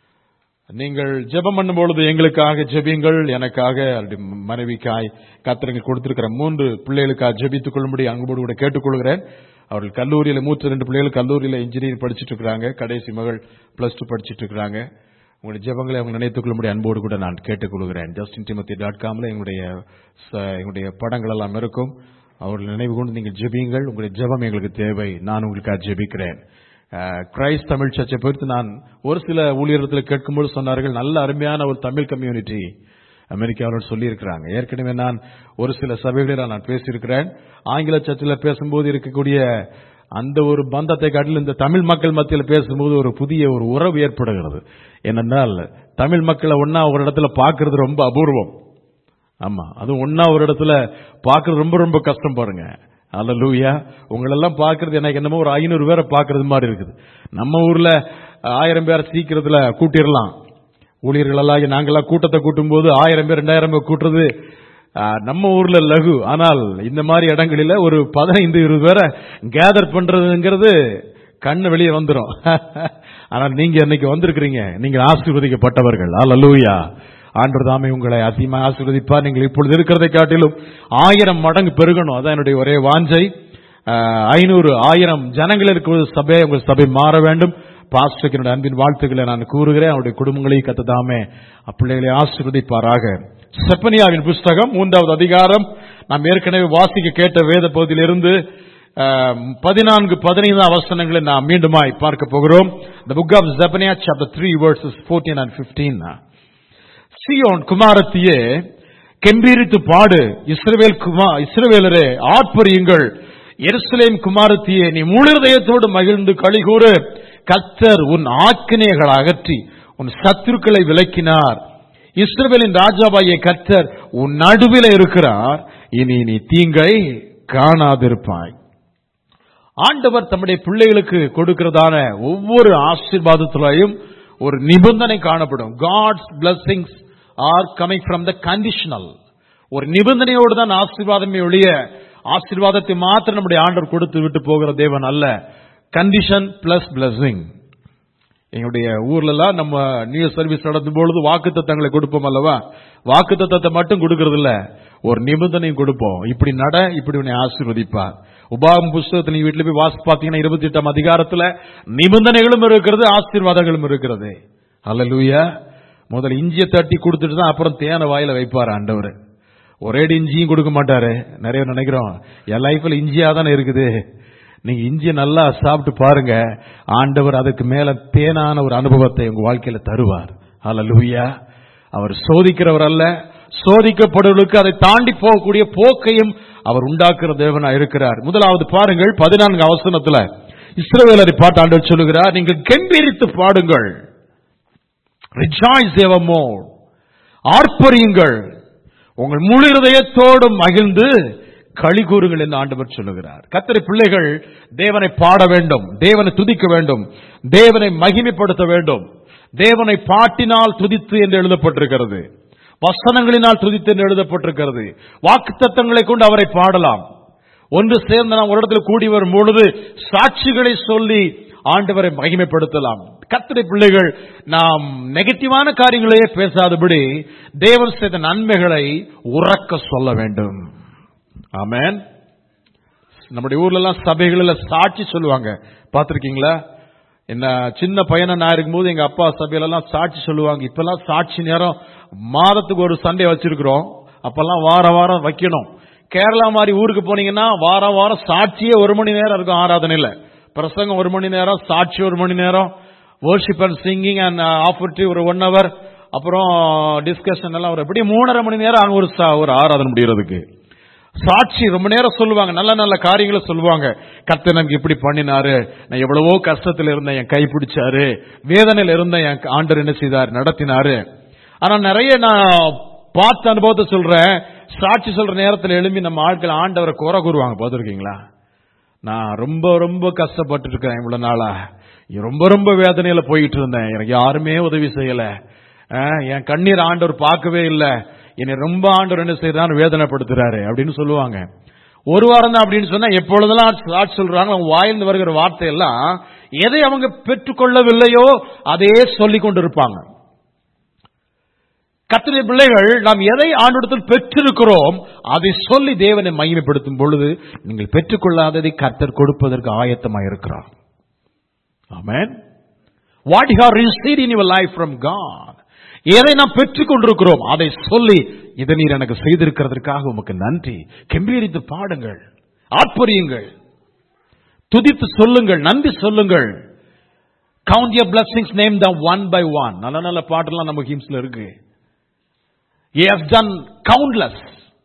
நீங்கள் ஜெபம் பண்ணும் பொழுது எங்களுக்காக ஜெபியுங்கள் எனக்காக அவருடைய மனைவிக்காய் கத்திரங்கள் கொடுத்திருக்கிற மூன்று பிள்ளைகளுக்காக ஜெபித்துக் கொள்ளும்படி அங்குபோடு கூட கேட்டுக்கொள்கிறேன் அவர்கள் கல்லூரியில மூத்த ரெண்டு பிள்ளைகள் கல்லூரியில இன்ஜினியரிங் படிச்சிட்டு இருக்கிறாங்க கடைசி மகள் பிளஸ் டூ படிச்சிட்டு இருக்கிறாங்க உங்களுடைய ஜெபங்களை அவங்க நினைத்துக் கொள்ளும்படி அன்போடு கூட நான் கேட்டுக்கொள்கிறேன் ஜஸ்டின் டிமத்தி டாட் காம்ல எங்களுடைய ச- எங்களுடைய படங்கள் எல்லாம் இருக்கும் அவர்கள் நினைவு கொண்டு நீங்கள் ஜெபியுங்கள் உங்களுடைய ஜெபம் எங்களுக்கு தேவை நான் உங்களுக்காக ஜெபிக்கிறேன் அஹ், கிரைஸ்ட் தமிழ் சர்ச்சை பொறுத்து நான் ஒரு சில ஊழியர்கள் கேட்கும்போது சொன்னார்கள் நல்ல அருமையான ஒரு தமிழ் கம்யூனிட்டி அமெரிக்காவில் சொல்லியிருக்கிறாங்க ஏற்கனவே நான் ஒரு சில சபைகளில் நான் பேசியிருக்கிறேன் ஆங்கில சர்ச்சில் பேசும்போது இருக்கக்கூடிய அந்த ஒரு பந்தத்தை காட்டில் இந்த தமிழ் மக்கள் மத்தியில் பேசும்போது ஒரு புதிய ஒரு உறவு ஏற்படுகிறது ஏனென்றால் தமிழ் மக்களை ஒன்னா ஒரு இடத்துல பார்க்கிறது ரொம்ப அபூர்வம் ஆமா அது ஒன்னா ஒரு இடத்துல பார்க்கறது ரொம்ப ரொம்ப கஷ்டம் பாருங்க அல்லூயா உங்களெல்லாம் பார்க்கறது எனக்கு என்னமோ ஒரு ஐநூறு பேரை பார்க்கறது மாதிரி இருக்குது நம்ம ஊர்ல ஆயிரம் பேரை சீக்கிரத்துல கூட்டிடலாம் ஊழியர்கள் எல்லாம் நாங்கெல்லாம் கூட்டத்தை கூட்டும் போது ஆயிரம் பேர் ரெண்டாயிரம் பேர் கூட்டுறது ஆ, நம்ம ஊர்ல லகு ஆனால் இந்த மாதிரி இடங்களில ஒரு பதினைந்து இருபது பேரை கேதர் பண்றதுங்கிறது கண்ணு வெளியே வந்துரும் ஆனால் நீங்க இன்னைக்கு வந்திருக்கிறீங்க நீங்க ஆசீர்வதிக்கப்பட்டவர்கள் அல்லூயா ஆண்டவர் தாமே உங்களை அதிகமாக ஆசீர்வதிப்பார் நீங்கள் இப்பொழுது இருக்கிறதை காட்டிலும் ஆயிரம் மடங்கு பெருகணும் அதான் என்னுடைய ஒரே வாஞ்சை ஐநூறு ஆயிரம் ஜனங்கள் இருக்கிற சபை உங்கள் சபை மாற வேண்டும் பாஸ்டருக்கு என்னுடைய அன்பின் வாழ்த்துக்களை நான் கூறுகிறேன் அவருடைய குடும்பங்களையும் கத்ததாமே அப்பிள்ளைகளை ஆசீர்வதிப்பாராக செப்பனியாவின் புஸ்தகம் மூன்றாவது அதிகாரம் நாம் ஏற்கனவே வாசிக்க கேட்ட வேத பகுதியிலிருந்து அஹ், பதினான்கு பதினைந்தாம் வசனங்களை நாம் மீண்டுமாய் பார்க்க போகிறோம் the book of Zephaniah chapter 3 verses 14 and 15 Zion குமாரத்தியே கெம்பீரித்து பாடு இஸ்ரவேல் குமா இஸ்ரவேலரே ஆர்ப்பரியுங்கள் எருசலேம் குமாரத்தியே நீ முழு இதயத்தோடு மகிழ்ந்து கழிகூறு கத்தர் உன் ஆக்கினைகளை அகற்றி உன் சத்துருக்களை விலக்கினார் இஸ்ரவேலின் ராஜாவாகிய கத்தர் உன் நடுவில் இருக்கிறார் இனி நீ தீங்கை காணாதிருப்பாய் ஆண்டவர் தம்முடைய பிள்ளைகளுக்கு கொடுக்கிறதான ஒவ்வொரு ஆசீர்வாதத்திலையும் ஒரு நிபந்தனை காணப்படும் God's blessings are coming from the conditional ஒரு நிபந்தனையோடு தான் ஆசீர்வாதமே ஒழிய ஆசீர்வாதத்தை மாத்திரம் நம்முடைய ஆண்டவர் கொடுத்து விட்டு போகிற தேவன் அல்ல கண்டிஷன் பிளஸ் blessing எங்களுடைய ஊர்ல எல்லாம் நம்ம நியூ சர்வீஸ் நடத்தும் பொழுது வாக்கு தத்தங்களை கொடுப்போம் அல்லவா வாக்கு தத்தத்தை மட்டும் கொடுக்கறது இல்ல ஒரு நிபந்தனையும் கொடுப்போம் இப்படி நட இப்படி உன்னை ஆசீர்வதிப்பார் உபாகம் புஸ்தகத்தை நீ வீட்டுல போய் வாசி பாத்தீங்கன்னா இருபத்தி எட்டாம் அதிகாரத்துல நிபந்தனைகளும் இருக்கிறது ஆசீர்வாதங்களும் இருக்கிறது அல்லலூயா முதல்ல இஞ்சியை தட்டி கொடுத்துட்டு தான் அப்புறம் தேனை வாயில வைப்பார் ஆண்டவர் ஒரேடி இஞ்சியும் கொடுக்க மாட்டாரு நிறைய பேர் நினைக்கிறோம் என் லைஃப்ல இஞ்சியா தானே இருக்குது நீங்க இஞ்சியை நல்லா சாப்பிட்டு பாருங்க ஆண்டவர் அதுக்கு மேல தேனான ஒரு அனுபவத்தை உங்க வாழ்க்கையில தருவார் அல்லேலூயா அவர் சோதிக்கிறவர் அல்ல சோதிக்கப்படுவர்களுக்கு அதை தாண்டி போகக்கூடிய போக்கையும் அவர் உண்டாக்குற தேவனா இருக்கிறார் முதலாவது பாருங்கள் பதினான்கு அவசரத்துல இஸ்ரவேலரை பார்த்து ஆண்டவர் சொல்லுகிறார் நீங்கள் கெம்பீரித்து பாடுங்கள் ரிஜாய்ஸ் எவமோர் ஆர்ப்பரியுங்கள் உங்கள் முழு இருதயத்தோடு மகிழ்ந்து களி கூறுங்கள் என்று ஆண்டவர் சொல்லுகிறார் கத்தரி பிள்ளைகள் தேவனை பாட வேண்டும் தேவனை துதிக்க வேண்டும் தேவனை மகிமைப்படுத்த வேண்டும் தேவனை பாட்டினால் துதித்து என்று எழுதப்பட்டிருக்கிறது வசனங்களினால் துதித்து என்று எழுதப்பட்டிருக்கிறது வாக்குத்தத்தங்களை கொண்டு அவரை பாடலாம் ஒன்று சேர்ந்து நாம் ஒரு இடத்துல கூடி வரும் பொழுது சாட்சிகளை சொல்லி ஆண்டவரை மகிமைப்படுத்தலாம் கத்திரை பிள்ளைகள் நாம் நெகட்டிவான காரியங்களையே பேசாதபடி தேவன் செய்த நன்மைகளை உறக்க சொல்ல வேண்டும் ஆமென் நம்முடைய ஊர்ல எல்லாம் சபைகள்ல சாட்சி சொல்லுவாங்க பார்த்திருக்கீங்களா என்ன சின்ன பையனை நான் இருக்கும்போது எங்க அப்பா சபையில எல்லாம் சாட்சி சொல்லுவாங்க இப்பெல்லாம் சாட்சி நேரம் மாதத்துக்கு ஒரு சண்டே வச்சிருக்கிறோம் அப்பெல்லாம் வார வாரம் வைக்கணும் கேரளா மாதிரி ஊருக்கு போனீங்கன்னா வாரம் வாரம் சாட்சியே ஒரு மணி நேரம் இருக்கும் ஆராதனையில பிரசங்கம் ஒரு மணி நேரம் சாட்சி ஒரு மணி நேரம் worship அண்ட் சிங்கிங் அண்ட் ஆப்பர்ட்டி ஒரு ஒன் ஹவர் அப்புறம் டிஸ்கஷன் எல்லாம் ஒரு எப்படி மூணரை மணி நேரம் அங்க ஒரு சா- ஒரு ஆராதனை முடிகிறதுக்கு சாட்சி ரொம்ப நேரம் சொல்லுவாங்க நல்ல நல்ல காரியங்களை சொல்லுவாங்க கர்த்தர் எனக்கு இப்படி பண்ணினாரு நான் எவ்வளவோ கஷ்டத்துல இருந்தேன் என் கை பிடிச்சாரு வேதனையில இருந்தேன் என் ஆண்டர் என்ன செய்தார் நடத்தினாரு ஆனா நிறைய நான் பார்த்த அனுபவத்தை சொல்றேன் சாட்சி சொல்ற நேரத்தில் எழும்பி நம்ம ஆட்கள் ஆண்டவரை குறை கூறுவாங்க பார்த்துருக்கீங்களா நான் ரொம்ப ரொம்ப கஷ்டப்பட்டு இருக்கேன் இவ்வளவு நாளா ரொம்ப ரொம்ப வேதனையில போயிட்டு இருந்தேன் எனக்கு யாருமே உதவி செய்யல அஹ், என் கண்ணீர் ஆண்டவர் பார்க்கவே இல்லை என்னை ரொம்ப ஆண்டவர் என்ன செய்யறாரு வேதனைப்படுத்துறாரு அப்படின்னு சொல்லுவாங்க ஒரு வாரம் தான் அப்படின்னு சொன்னா எப்பொழுதெல்லாம் சாட்சி சொல்றாங்க அவங்க வாயிலிருந்து வருகிற வார்த்தை எல்லாம் எதை அவங்க பெற்றுக்கொள்ளவில்லையோ அதையே சொல்லிக் கொண்டிருப்பாங்க கத்திரை பிள்ளைகள் நாம் எதை ஆண்டிடத்தில் பெற்றிருக்கிறோம் அதை சொல்லி தேவனை மகிமைப்படுத்தும் பொழுது நீங்கள் பெற்றுக்கொள்ளாததை கர்த்தர் கொடுப்பதற்கு ஆயத்தமாக இருக்கிறார் amen what you have receive in your life from God எதை நாம் பெற்றுக் கொண்டிருக்கிறோம் அதை சொல்லி இதை நீர் எனக்கு செய்திருக்கிறதற்காக உமக்கு நன்றி கம்பீரித்து பாடுங்கள் ஆட்பரியுங்கள் துதித்து சொல்லுங்கள் நன்றி சொல்லுங்கள் count your blessings name them one by one நல்ல நல்ல பாட்டெல்லாம் நம்ம ஹீம்ஸ்ல இருக்கு he has done countless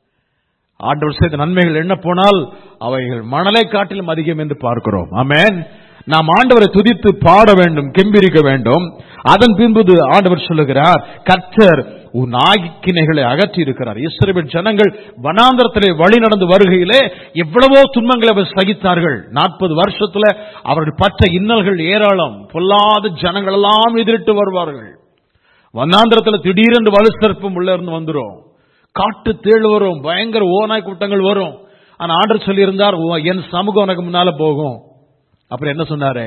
ஆண்டவர் செய்த நன்மைகள் என்ன போனால் அவைகள் மணலை காட்டிலும் அதிகம் என்று பார்க்கிறோம் ஆமென் நாம் ஆண்டவரை துதித்து பாட வேண்டும் கெம்பிரிக்க வேண்டும் அதன் பின்பு ஆண்டவர் சொல்லுகிறார் கர்த்தர் உன் ஆக்கினைகளை அகற்றி இருக்கிறார் இஸ்ரவேல் ஜனங்கள் வனாந்தரத்திலே வழி நடந்து வருகையிலே எவ்வளவோ துன்பங்களை அவர் சகித்தார்கள் நாற்பது வருஷத்துல அவர்கள் பற்ற இன்னல்கள் ஏராளம் பொல்லாத ஜனங்கள் எல்லாம் எதிரிட்டு வருவார்கள் வண்ணாந்திரத்துல திடீரென்று வலுசற்பம் உள்ள இருந்து வந்துரும் காட்டு தேள் வரும் பயங்கர ஓநாய் கூட்டங்கள் வரும் ஆனா ஆண்டர் சொல்லியிருந்தார் "உ- என் சமூகம் உனக்கு முன்னால போகும் அப்புறம் என்ன சொன்னாரு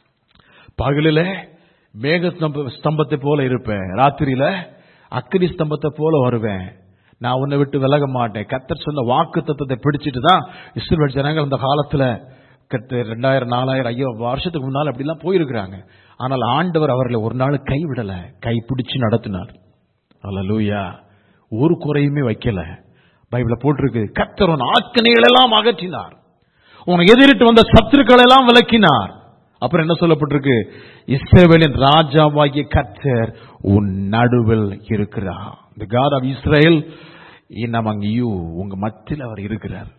பகலில மேக ஸ்தம்ப- ஸ்தம்பத்தை போல இருப்பேன் ராத்திரியில அக்கினி ஸ்தம்பத்தை போல வருவேன் நான் உன்னை விட்டு விலக மாட்டேன் கத்தர் சொன்ன வாக்கு தத்தத்தை பிடிச்சிட்டு தான் இஸ்ரேல் ஜனங்கள் அந்த காலத்துல கத்து ரெண்டாயிரம் நாலாயிரம் ஐயோ வருஷத்துக்கு முன்னால் அப்படிலாம் போயிருக்கிறாங்க ஆனால் ஆண்டவர் அவர்களை ஒரு நாள் கைவிடல கை பிடிச்சு நடத்தினார் அல்லேலூயா ஒரு குறையுமே வைக்கல பைபிள போட்டிருக்கு கத்தர் உன் ஆக்கினைகள் எல்லாம் அகற்றினார் உனக்கு எதிரிட்டு வந்த சத்துருக்கள் எல்லாம் விலக்கினார் அப்புறம் என்ன சொல்லப்பட்டிருக்கு இஸ்ரேலின் ராஜாவாகிய கத்தர் உன் நடுவில் இருக்கிறார் the god of israel in among you உங்க மத்தியில் அவர் இருக்கிறார்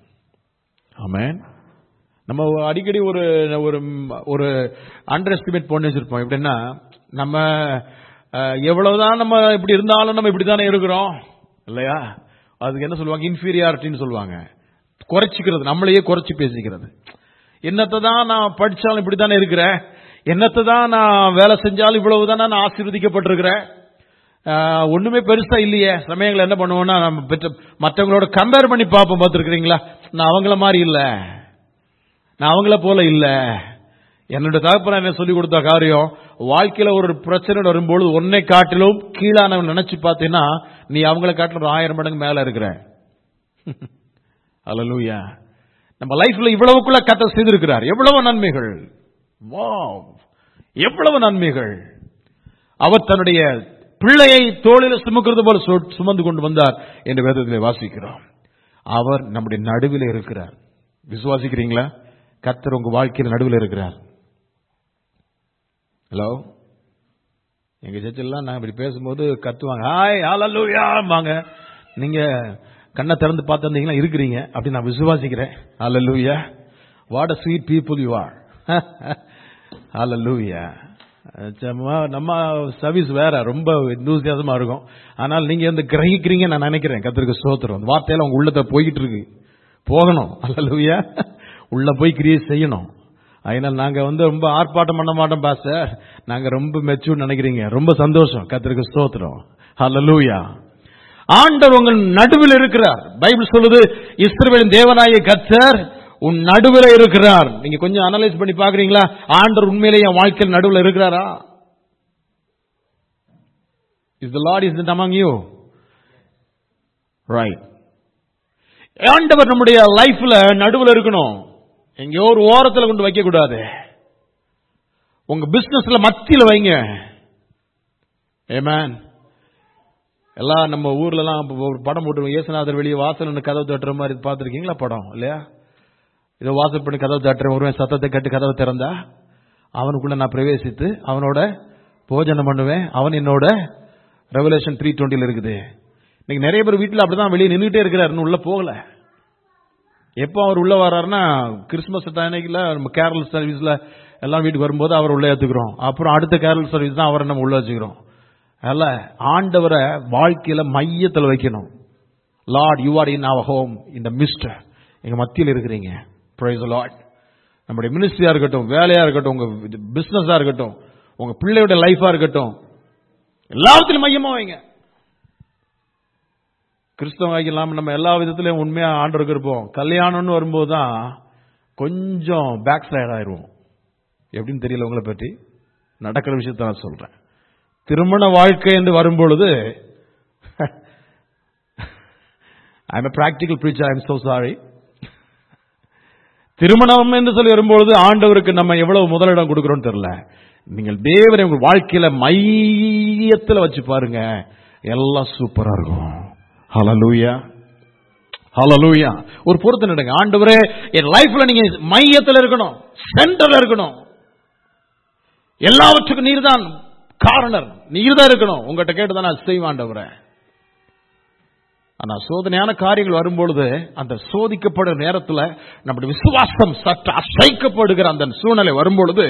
ஆமென் நம்ம அடிக்கடி ஒரு ஒரு ஒரு அண்டர் எஸ்டிமேட் பண்ணி வச்சிருப்போம் எப்படின்னா நம்ம அஹ், எவ்வளவுதான் நம்ம இப்படி இருந்தாலும் நம்ம இப்படி தானே இருக்கிறோம் இல்லையா அதுக்கு என்ன சொல்லுவாங்க இன்ஃபீரியாரிட்டின்னு சொல்லுவாங்க குறைச்சிக்கிறது நம்மளையே குறைச்சி பேசிக்கிறது என்னத்தை தான் நான் படிச்சாலும் இப்படி தானே இருக்கிறேன் என்னத்தை தான் நான் வேலை செஞ்சாலும் இவ்வளவு தானே நான் ஆசீர்வதிக்கப்பட்டிருக்கிறேன் ஆஹ், ஒண்ணுமே பெருசா இல்லையே சமயங்கள் என்ன பண்ணுவோம்னா நம்ம பெற்ற மற்றவங்களோட கம்பேர் பண்ணி பார்ப்போம் பார்த்துருக்கிறீங்களா நான் அவங்கள மாதிரி இல்லை நான் அவங்கள போல இல்ல என்னோட தகப்பன என்ன சொல்லி கொடுத்த காரியம் வாழ்க்கையில ஒரு பிரச்சனை வரும்பொழுது உன்னை காட்டிலும் கீழானவன் நினைச்சு பார்த்தீங்கன்னா நீ அவங்கள காட்டிலும் ஒரு ஆயிரம் மடங்கு மேல இருக்கிற அல்லூயா நம்ம லைஃப்ல இவ்வளவுக்குள்ள கத்த செய்திருக்கிறார் எவ்வளவு நன்மைகள் வாவ் எவ்வளவு நன்மைகள் அவர் தன்னுடைய பிள்ளையை தோளில் சுமக்கிறது போல சு- சுமந்து கொண்டு வந்தார் என்று வேதத்திலே வாசிக்கிறோம் அவர் நம்முடைய நடுவில் இருக்கிறார் விசுவாசிக்கிறீங்களா கர்த்தர் உங்க வாழ்க்கையில் நடுவில் இருக்கிறார் ஹலோ எங்க சர்ச்செல்லாம் நான் இப்படி பேசும்போது கத்துவாங்க ஹாய் ஹalleluyaம்பாங்க நீங்க கண்ணை திறந்து பார்த்திருந்தீங்களா இருக்கிறீங்க அப்படி நான் விசுவாசிக்கிறேன் hallelujah what a sweet people you are hallelujah சும்மா நம்ம சர்வீஸ் வேற ரொம்ப enthusiasm-ஆ இருக்கும் ஆனால் நீங்க வந்து கிரகிக்கிறீங்க நான் நினைக்கிறேன் கத்திரிக்க ஸ்தோத்திரம் அந்த வார்த்தையில உங்க உள்ளத்தை போய்கிட்டு இருக்கு போகணும் அல்லலுயா உள்ள போய் கிரியேட் செய்யணும் அதனால நாங்க வந்து ரொம்ப ஆர்ப்பாட்டம் பண்ண மாட்டோம் பாஸ்டர் நாங்க ரொம்ப மெச்சூர் நினைக்கிறீங்க ரொம்ப சந்தோஷம் கத்திரிக்க ஸ்தோத்திரம் ஹalleluya ஆண்டவர் உங்கள் நடுவில் இருக்கிறார் பைபிள் சொல்லுது இஸ்ரவேலின் தேவனாய கர்த்தர் உன் நடுவில் இருக்கிறார் நீங்க கொஞ்சம் அனலைஸ் பண்ணி பாக்குறீங்களா ஆண்டவர் உண்மையிலேயே என் வாழ்க்கையில் நடுவில் இருக்கிறாரா is the Lord is among you right ஆண்டவர் நம்முடைய லைஃப்ல நடுவில் இருக்கணும் எங்கேயோ ஒரு ஓரத்துல கொண்டு வைக்க கூடாது உங்க பிசினஸ்ல மத்தியில வைங்க ஏமேன் எல்லாம் நம்ம ஊர்ல எல்லாம் இப்ப ஒரு படம் போட்டு இயேசுநாதர் வெளியே வாசல் நின்னு கதவு தட்டுற மாதிரி பார்த்திருக்கீங்களா படம் இல்லையா இதோ வாசல் பண்ணி கதவு தட்டுறேன் ஒருவன் சத்தத்தை கட்டு கதவை திறந்தா அவனுக்குள்ள நான் பிரவேசித்து அவனோட போஜனம் பண்ணுவேன் அவன் என்னோட ரெவலேஷன் த்ரீ டுவெண்ட்டில இருக்குது இன்னைக்கு நிறைய பேர் வீட்டில் அப்படிதான் வெளியே நின்றுட்டே இருக்கிறாரு இன்னும் உள்ள போகல எப்போ அவர் உள்ள வர்றாருன்னா கிறிஸ்துமஸ் டைனிக்கில் நம்ம கேரள் சர்வீஸ்ல எல்லாம் வீட்டுக்கு வரும்போது அவர் உள்ள ஏத்துக்கிறோம் அப்புறம் அடுத்த கேரள் சர்வீஸ் தான் அவரை நம்ம உள்ள வச்சுக்கிறோம் அல்ல ஆண்டவரை வாழ்க்கையில மையத்தில் வைக்கணும் Lord you are in our home இந்த மிஸ்டர் எங்க மத்தியில் இருக்கிறீங்க பிரைஸ் லார்ட் நம்முடைய மினிஸ்ட்ரியா இருக்கட்டும் வேலையா இருக்கட்டும் உங்க பிசினஸா இருக்கட்டும் உங்க பிள்ளையோட லைஃபா இருக்கட்டும் எல்லாத்திலும் மையமா வைங்க கிறிஸ்தவங்க இல்லாம நம்ம எல்லா விதத்திலையும் உண்மையா ஆண்டருக்கு இருப்போம் கல்யாணம்னு வரும்போது தான் கொஞ்சம் பேக் சைட் ஆயிருவோம் எப்படின்னு தெரியல உங்களை பற்றி நடக்கிற விஷயத்த நான் சொல்றேன் திருமண வாழ்க்கை என்று வரும்பொழுது I am practical preacher I am so sorry திருமணம் என்று சொல்லி வரும்பொழுது ஆண்டவருக்கு நம்ம எவ்வளவு முதலிடம் கொடுக்கிறோம் தெரியல நீங்கள் தேவனை உங்கள் வாழ்க்கையில மையத்துல வச்சு பாருங்க எல்லாம் சூப்பரா இருக்கும் ஹalleluya ஹalleluya ஒரு பொறுத்து நடங்க ஆண்டவரே என் லைஃப்ல நீங்க மையத்துல இருக்கணும் சென்டர்ல இருக்கணும் எல்லாவற்றுக்கும் நீர்தான் காரணர் நீர்தான் இருக்கணும் உங்ககிட்ட கேட்டு தான் நான் செய்வேன் ஆண்டவரே ஆனா சோதனையான காரியங்கள் வரும்பொழுது அந்த சோதிக்கப்படுற நேரத்துல நம்முடைய விசுவாசம் சற்று அசைக்கப்படுகிற அந்த சூழ்நிலை வரும்பொழுது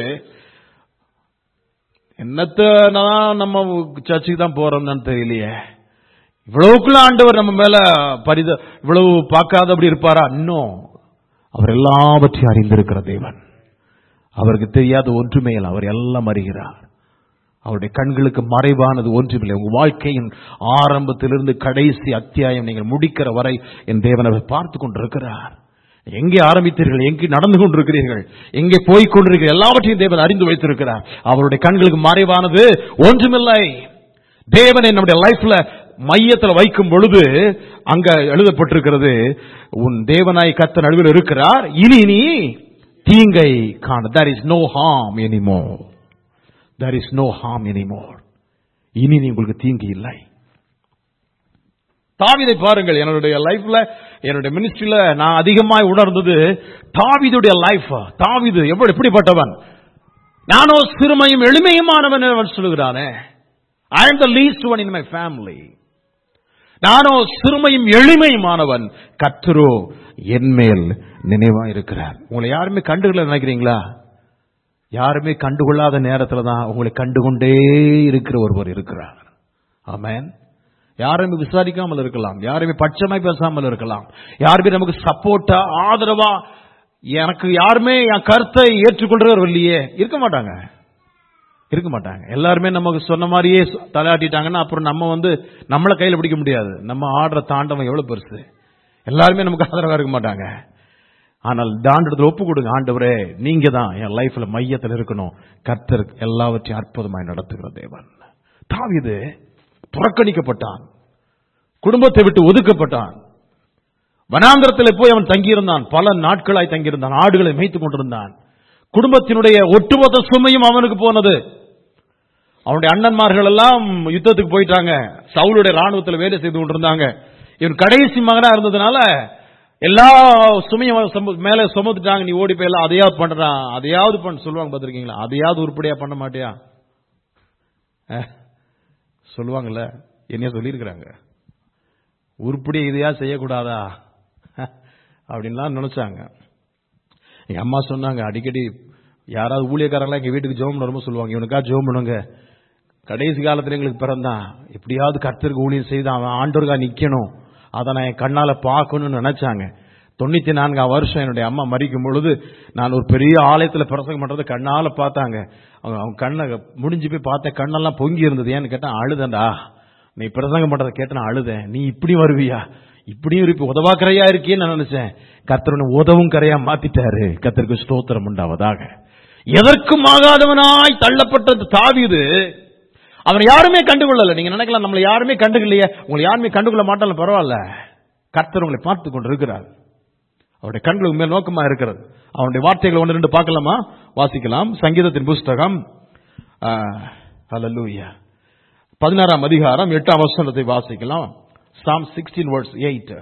என்னத்த நான் நம்ம சர்ச்சுக்கு தான் போறோம்னு தெரியலையே இவ்வளவுக்குள்ள ஆண்டவர் நம்ம மேல பரித இவ்வளவு பார்க்காதபடி இருப்பாரா இன்னும் அவர் எல்லாவற்றையும் அறிந்திருக்கிற தேவன் அவருக்கு தெரியாத ஒன்றுமே இல்லை அவர் எல்லாம் அறிகிறார் அவருடைய கண்களுக்கு மறைவானது ஒன்றுமில்லை உங்க வாழ்க்கையின் ஆரம்பத்திலிருந்து கடைசி அத்தியாயம் நீங்கள் முடிக்கிற வரை என் தேவன் அவர் பார்த்து கொண்டிருக்கிறார் எங்கே ஆரம்பித்தீர்கள் எங்கே நடந்து கொண்டிருக்கிறீர்கள் எங்கே போய் கொண்டிருக்கிறீர்கள் எல்லாவற்றையும் தேவன் அறிந்து வைத்திருக்கிறார் அவருடைய கண்களுக்கு மறைவானது ஒன்றுமில்லை தேவனை நம்முடைய லைஃப்ல மையத்தில் வைக்கும் பொழுது அங்க எழுதப்பட்டிருக்கிறது உன் தேவனாய் கத்த நடுவில் இருக்கிறார் இனி நீ தீங்கை காண there is no harm anymore there is no harm anymore இனி நீ உங்களுக்கு தீங்கு இல்லை தாவிதை பாருங்கள் என்னுடைய லைஃப்ல என்னுடைய மினிஸ்ட்ரியில நான் அதிகமாய் உணர்ந்தது தாவிதுடைய லைஃப் தாவிது எவ்வளவு எப்படிப்பட்டவன் நானோ சிறுமையும் எளிமையுமானவன் அவன் சொல்லுகிறானே I am the least one in my family நானோ சிறுமையும் எளிமையுமானவன் கத்தரோ என்மேல் நினைவா இருக்கிறார் உங்களை யாருமே கண்டுகொள்ள நினைக்கிறீங்களா யாருமே கண்டுகொள்ளாத நேரத்துல தான் உங்களை கண்டுகொண்டே இருக்கிற ஒருவர் இருக்கிறார் ஆமென் யாருமே விசாரிக்காமல் இருக்கலாம் யாருமே பட்சமாய் பேசாமல் இருக்கலாம் யாருமே நமக்கு சப்போர்ட்டா ஆதரவா எனக்கு யாருமே என் கருத்தை ஏற்றுக்கொள்றவர் இல்லையே இருக்க மாட்டாங்க இருக்க மாட்டாங்க எல்லாருமே நமக்கு சொன்ன மாதிரியே சொ- தலையாட்டிட்டாங்கன்னா அப்புறம் நம்ம வந்து நம்மள கையில பிடிக்க முடியாது நம்ம ஆடுற தாண்டவம் எவ்வளவு பெருசு எல்லாருமே நமக்கு ஆதரவா இருக்க மாட்டாங்க ஆனால் தாண்டத்துல ஒப்பு கொடுங்க ஆண்டவரே நீங்க தான் என் லைஃப்ல மையத்தில் இருக்கணும் கர்த்தர் எல்லாவற்றையும் அற்புதமாய் நடத்துகிற தேவன் தாவீது புறக்கணிக்கப்பட்டான் குடும்பத்தை விட்டு ஒதுக்கப்பட்டான் வனாந்திரத்தில் போய் அவன் தங்கியிருந்தான் பல நாட்களாய் தங்கியிருந்தான் ஆடுகளை மேய்த்துக் கொண்டிருந்தான் குடும்பத்தினுடைய ஒட்டுமொத்த சுமையும் அவனுக்கு போனது அவனுடைய அண்ணன்மார்கள் எல்லாம் யுத்தத்துக்கு போயிட்டாங்க சவுளுடைய ராணுவத்தில் வேலை செய்து கொண்டிருந்தாங்க இவன் கடைசி மகனா இருந்ததுனால எல்லா சுமையும் அவன் சும- மேல சுமந்துட்டாங்க நீ ஓடி போயெல்லாம் அதையாவது பண்றான் அதையாவது பண்ண சொல்லுவாங்க பார்த்திருக்கீங்களா அதையாவது உருப்படியா பண்ண மாட்டியா அஹ், சொல்லுவாங்கல்ல என்னைய சொல்லியிருக்கிறாங்க உருப்படி இதையா செய்யக்கூடாதா அப்படின்லாம் நினைச்சாங்க எங்க அம்மா சொன்னாங்க அடிக்கடி யாராவது ஊழியக்காரங்களா எங்க வீட்டுக்கு ஜெபம் வரும்போது சொல்லுவாங்க இவனுக்கா ஜெபம் பண்ணுங்க கடைசி காலத்துல எங்களுக்கு பிறந்தான் எப்படியாவது கர்த்தருக்கு ஊழியம் செய்து அவன் ஆண்டோருக்கா நிக்கணும் அதை நான் என் கண்ணால பார்க்கணும்னு நினைச்சாங்க தொண்ணூத்தி நான்காம் வருஷம் என்னுடைய அம்மா மறிக்கும் பொழுது நான் ஒரு பெரிய ஆலயத்துல பிரசங்கம் பண்றதை கண்ணால பார்த்தாங்க அவங்க அவங்க கண்ணை முடிஞ்சு போய் பார்த்த கண்ணெல்லாம் பொங்கி இருந்தது ஏன்னு கேட்டா அழுதண்டா நீ பிரசங்கம் பண்றதை கேட்டு நான் அழுதேன் நீ இப்படி வருவியா இப்படியும் இருப்பி உதவாக்கரையா இருக்கியேன்னு நான் நினைச்சேன் கர்த்தர் உதவும் கரையா மாத்திட்டாரு கர்த்தருக்கு ஸ்தோத்திரம் உண்டாவதாக எதற்கும் ஆகாதவனாய் தள்ளப்பட்ட அந்த தாவீது அவனை யாருமே கண்டுகொள்ளல நீங்க நினைக்கலாம் நம்மளை யாருமே கண்டுக்கலையே உங்களை யாருமே கண்டுகொள்ள மாட்டாலும் பரவாயில்ல கர்த்தர் உங்களை பார்த்து கொண்டு இருக்கிறார் அவருடைய கண்களுக்கு மேல் நோக்கமா இருக்கிறது அவனுடைய வார்த்தைகளை ஒன்று ரெண்டு பார்க்கலாமா வாசிக்கலாம் சங்கீதத்தின் புஸ்தகம் ஹalleluya பதினாறாம் அதிகாரம் எட்டாம் வசனத்தை வாசிக்கலாம் சாம் சிக்ஸ்டீன் வேர்ட்ஸ் எயிட்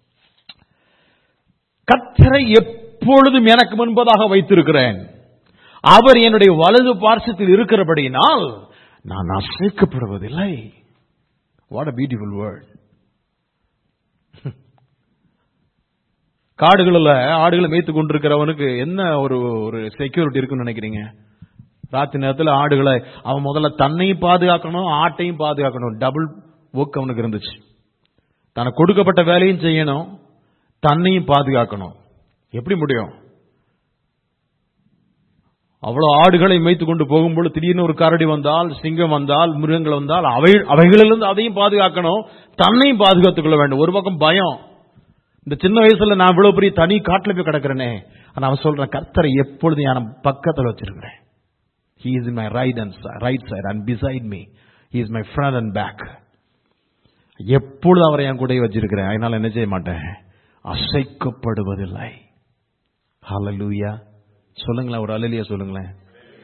கர்த்தரை எப்பொழுதும் எனக்கு முன்பதாக வைத்திருக்கிறேன் அவர் என்னுடைய வலது பார்சத்தில் இருக்கிறபடியினால் நான் அசைக்கப்படுவதில்லை வாட் அ பியூட்டிஃபுல் வேர்ட் காடுகளில் ஆடுகளை மேய்த்து கொண்டிருக்கிறவனுக்கு என்ன ஒரு ஒரு செக்யூரிட்டி இருக்குன்னு நினைக்கிறீங்க ராத்திரி நேரத்தில் ஆடுகளை அவன் முதல்ல தன்னையும் பாதுகாக்கணும் ஆட்டையும் பாதுகாக்கணும் டபுள் ஒர்க் அவனுக்கு இருந்துச்சு தனக்கு கொடுக்கப்பட்ட வேலையும் செய்யணும் தன்னையும் பாதுகாக்கணும் எப்படி முடியும் அவ்வளவு ஆடுகளை மேய்த்து கொண்டு போகும்போது திடீர்னு ஒரு கரடி வந்தால் சிங்கம் வந்தால் மிருகங்கள் வந்தால் அவை அவைகளிலிருந்து அதையும் பாதுகாக்கணும் தன்னையும் பாதுகாத்துக் கொள்ள வேண்டும் ஒரு பக்கம் பயம் இந்த சின்ன வயசுல நான் இவ்வளவு பெரிய தனி காட்டுல போய் கிடக்கிறேனே ஆனா அவன் சொல்றேன் கர்த்தரை எப்பொழுதும் நான் பக்கத்துல வச்சிருக்கிறேன் He is in my right and si- right side and beside me. He is my front and back. எப்பொழுது அவரை என் கூட வச்சிருக்கிறேன் அதனால என்ன செய்ய மாட்டேன் அசைக்கப்படுவதில்லை ஹalleluya சொல்லுங்களேன் ஒரு அலலியா சொல்லுங்களேன்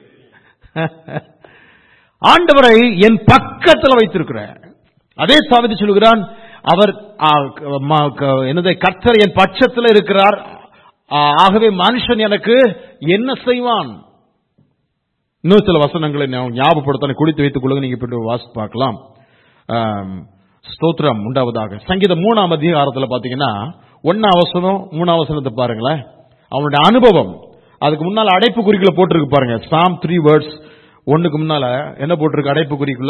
ஆண்டவரை என் பக்கத்தில் வைத்திருக்கிறேன் அதே சாவிதி சொல்கிறான் அவர் ஆ, ம- க- என்னது கர்த்தர் என் பட்சத்தில் இருக்கிறார் ஆ, ஆகவே மனுஷன் எனக்கு என்ன செய்வான் இன்னும் சில வசனங்களை நான் ஞாபகப்படுத்த குடித்து வைத்துக் கொள்ளுங்க நீங்க பின்பு வாசி பார்க்கலாம் ஆம், ஸ்தோத்திரம் உண்டாவதாக சங்கீதம் மூணாம் அதிகாரத்தில் பாத்தீங்கன்னா ஒன்னாம் வசனம் மூணாம் வசனத்தை பாருங்களேன் அவனுடைய அனுபவம் அதுக்கு முன்னால அடைப்பு குறிக்குள்ள போட்டிருக்கு பாருங்க சாம் த்ரீ வேர்ட்ஸ் ஒண்ணுக்கு முன்னால என்ன போட்டிருக்கு அடைப்பு குறிக்குள்ள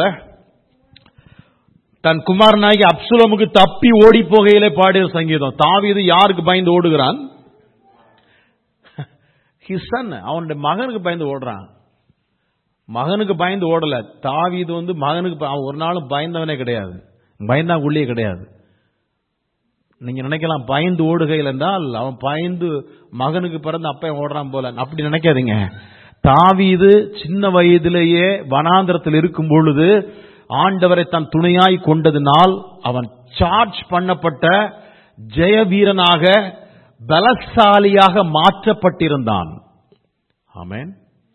தன் குமாரனாகி அப்சுலமுக்கு தப்பி ஓடி போகையிலே பாடிய சங்கீதம் தாவீது யாருக்கு பயந்து ஓடுகிறான் ஹிஸ் சன் அவனுடைய மகனுக்கு பயந்து ஓடுறான் மகனுக்கு பயந்து ஓடல தாவீது வந்து மகனுக்கு ப- அவன் ஒரு நாளும் பயந்தவனே கிடையாது பயந்தா உள்ளே கிடையாது நீங்க நினைக்கலாம் பயந்து ஓடுகையில் என்றால் அவன் பயந்து மகனுக்கு பிறந்த அப்பன் ஓடுறான் போல அப்படி நினைக்காதீங்க தாவீது சின்ன வயதிலேயே வனாந்திரத்தில் இருக்கும் பொழுது ஆண்டவரை தன் துணையாய் கொண்டதினால் அவன் சார்ஜ் பண்ணப்பட்ட ஜெய வீரனாக பலசாலியாக மாற்றப்பட்டிருந்தான் ஆமென்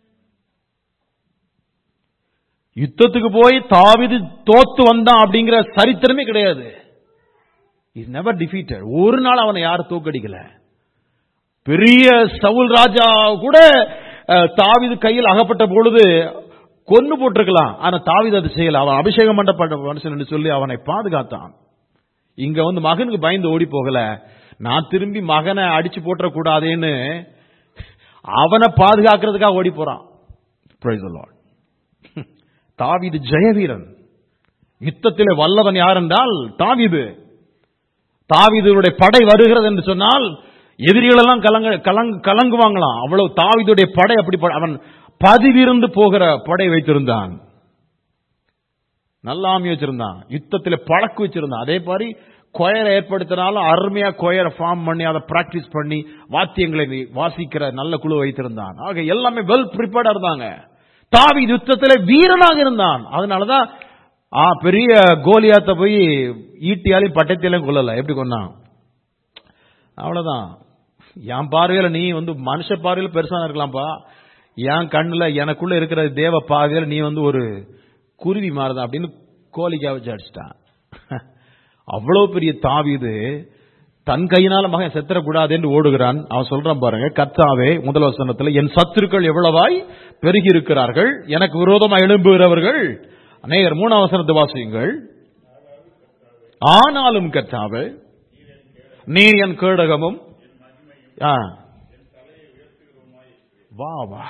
யுத்தத்துக்கு போய் தாவிது தோத்து வந்தான் அப்படிங்கிற சரித்திரமே கிடையாது இஸ் நெவர் டிஃபீட்டட் ஒரு நாள் அவனை யாரும் தோக்கடிக்கல பெரிய சவுல் ராஜா கூட அஹ், தாவீது கையில் அகப்பட்ட பொழுது கொன்னு போட்டிருக்கலாம் ஆனா தாவீது அது செய்யல அவன் அபிஷேகம் பண்ணப்பட்ட மனுஷன் என்று சொல்லி அவனை பாதுகாத்தான் இங்க வந்து மகனுக்கு பயந்து ஓடி போகல நான் திரும்பி மகனை அடிச்சு போட்டுறக்கூடாதேன்னு அவனை பாதுகாக்கிறதுக்காக ஓடி போறான் Praise the Lord. தாவீது ஜெயவீரன் யுத்தத்திலே வல்லவன் யார் என்றால் தாவீது தாவீதுடைய படை வருகிறது என்று சொன்னால் எதிரிகள் எல்லாம் கலங்க கலங் கலங்குவாங்களாம் அவ்வளவு தாவீதுடைய படை அப்படி ப- அவன் பதிவிருந்து போகிற படை வைத்திருந்தான் நல்ல ஆமி வச்சிருந்தான் யுத்தத்தில் பழக்கு வச்சிருந்தான் அதே மாதிரி கொயரை ஏற்படுத்தினாலும் அருமையா கொயரை ஃபார்ம் பண்ணி அதை பிராக்டிஸ் பண்ணி வாத்தியங்களை நீ வாசிக்கிற நல்ல குழு வைத்திருந்தான் ஆக எல்லாமே வெல் ப்ரிப்பேர்டா இருந்தாங்க தாவி யுத்தத்தில் வீரனாக இருந்தான் அதனாலதான் ஆ, பெரிய கோலியாத்த போய் ஈட்டியாலையும் பட்டத்திலையும் கொல்லல எப்படி கொன்னான் அவ்வளவுதான் என் பார்வையில நீ வந்து மனுஷ பார்வையில பெருசா இருக்கலாம்ப்பா என் கண்ணுல எனக்குள்ள இருக்கிற தேவ பார்வையில நீ வந்து ஒரு குருவி மாறுதான் அப்படின்னு கோழிக்கா வச்சு அடிச்சிட்டான் அவ்வளவு பெரிய தாவீது தன் கையினால மகன் செத்துறக்கூடாது என்று ஓடுகிறான் அவன் சொல்றான் பாருங்க கர்த்தாவே முதல் வசனத்துல என் சத்துருக்கள் எவ்வளவாய் பெருகி இருக்கிறார்கள் எனக்கு விரோதமா எழும்புகிறவர்கள் அநேகர் மூணாம் வசனத்தை வாசியுங்கள் ஆனாலும் கர்த்தாவே நீ என் கேடகமும் ஆ. வா வா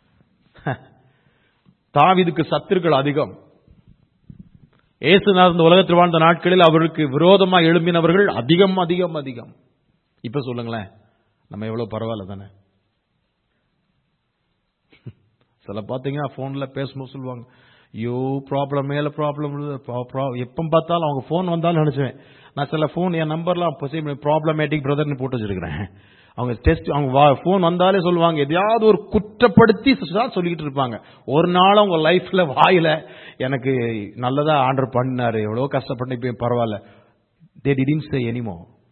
தாவீதுக்கு சத்துருக்கள் அதிகம் இயேசுநாதர் இந்த உலகத்தில் வாழ்ந்த நாட்களில் அவருக்கு விரோதமா எழும்பினவர்கள் அதிகம் அதிகம் அதிகம் இப்ப சொல்லுங்களேன் நம்ம எவ்வளவு பரவாயில்ல தானே சில பாத்தீங்கன்னா போன்ல பேசும்போது சொல்லுவாங்க ஐயோ ப்ராப்ளம் மேல ப்ராப்ளம் எப்ப பார்த்தாலும் அவங்க போன் வந்தாலும் நினைச்சுவேன் நான் சில போன் என் நம்பர்லாம் ப்ராப்ளமேட்டிக் பிரதர்னு போட்டு வச்சிருக்கிறேன் அவங்க டெஸ்ட் அவங்க போன் வந்தாலே சொல்லுவாங்க எதையாவது ஒரு குற்றப்படுத்தி தான் சொல்லிக்கிட்டு இருப்பாங்க ஒரு நாள் அவங்க லைஃப்ல வாயில எனக்கு நல்லதா ஆர்டர் பண்ணாரு எவ்வளவு கஷ்டப்பட்டு இப்ப பரவாயில்ல தே டிடின் சே எனிமோ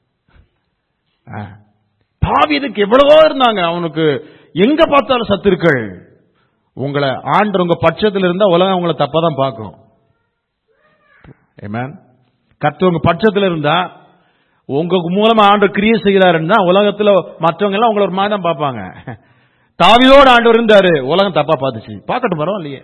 தாவீதுக்கு எவ்வளவோ இருந்தாங்க அவனுக்கு எங்க பார்த்தாலும் சத்துருக்கள் உங்களை ஆண்டர் உங்க பட்சத்தில் இருந்தா உலகம் உங்களை தப்பா தான் பார்க்கும் Amen. கர்த்தர் உங்க பட்சத்தில் இருந்தா உங்க மூலமா ஆண்டவர் கிரியை செய்கிறாருன்னா உலகத்துல மற்றவங்க எல்லாம் உங்களை ஒரு மாதிரி தான் பார்ப்பாங்க தாவியோட ஆண்டவர் இருந்தாரு உலகம் தப்பா பார்த்துச்சு பார்க்கட்டும் பரவாயில்லையே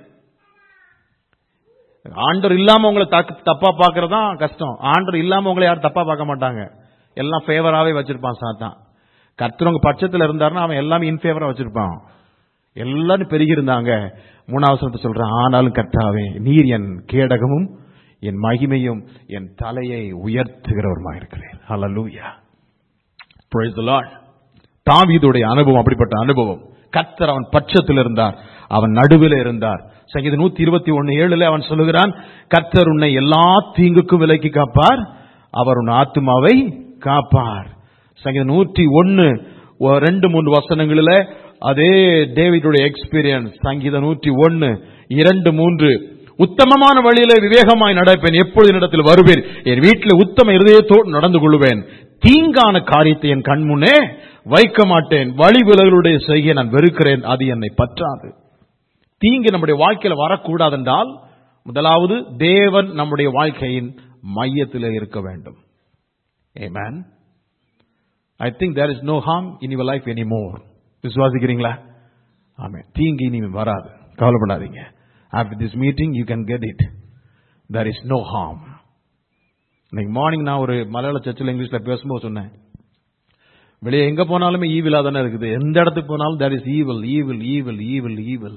ஆண்டவர் இல்லாம உங்களை தக்கு- தப்பா பார்க்கறது தான் கஷ்டம் ஆண்டவர் இல்லாம உங்களை யாரும் தப்பா பார்க்க மாட்டாங்க எல்லாம் ஃபேவராவே வச்சிருப்பான் சாத்தான் கர்த்தர் உங்க பட்சத்தில் இருந்தாருன்னா அவன் எல்லாமே இன்ஃபேவரா வச்சிருப்பான் எல்லாரும் பெருகி இருந்தாங்க மூணாவது வசனத்தை சொல்றான் ஆனாலும் கர்த்தாவே நீர் என் கேடகமும் என் மகிமையும் என் தலையை உயர்த்துகிறவருமா இருக்கிறேன் ஹalleluya praise the lord தாவீதுடைய அனுபவம் அப்படிப்பட்ட அனுபவம் கர்த்தர் அவன் பட்சத்தில் இருந்தார் அவன் நடுவில் இருந்தார் சங்கீத நூத்தி இருபத்தி ஒன்னு ஏழுல அவன் சொல்லுகிறான் கர்த்தர் உன்னை எல்லா தீங்குக்கும் விலக்கி காப்பார் அவர் உன் ஆத்துமாவை காப்பார் சங்கீத நூற்றி ஒன்னு ரெண்டு மூன்று வசனங்களில அதே டேவிடுடைய எக்ஸ்பீரியன்ஸ் சங்கீத நூற்றி ஒன்னு இரண்டு மூன்று உத்தமமான வழியில விவேகமாய் நடப்பேன் எப்பொழுது இடத்தில் வருவேன் என் வீட்டில் உத்தம இருதயத்தோடு நடந்து கொள்வேன் தீங்கான காரியத்தை என் கண்முன்னே வைக்க மாட்டேன் வழி விலகளுடைய செய்ய நான் வெறுக்கிறேன் அது என்னை பற்றாது தீங்கு நம்முடைய வாழ்க்கையில வரக்கூடாது என்றால் முதலாவது தேவன் நம்முடைய வாழ்க்கையின் மையத்தில் இருக்க வேண்டும் Amen. I think there is no harm in your life anymore. விசுவாசிக்கிறீங்களா ஆமே தீங்கு இனி வராது கவலைப்படாதீங்க after this meeting you can get it there is no harm இன்னைக்கு மார்னிங் நான் ஒரு மலையாள சர்ச்சில் இங்கிலீஷ்ல பேசும்போது சொன்னேன் வெளியே எங்க போனாலுமே ஈவிலா தானே இருக்குது எந்த இடத்துக்கு போனாலும் there is evil evil evil evil evil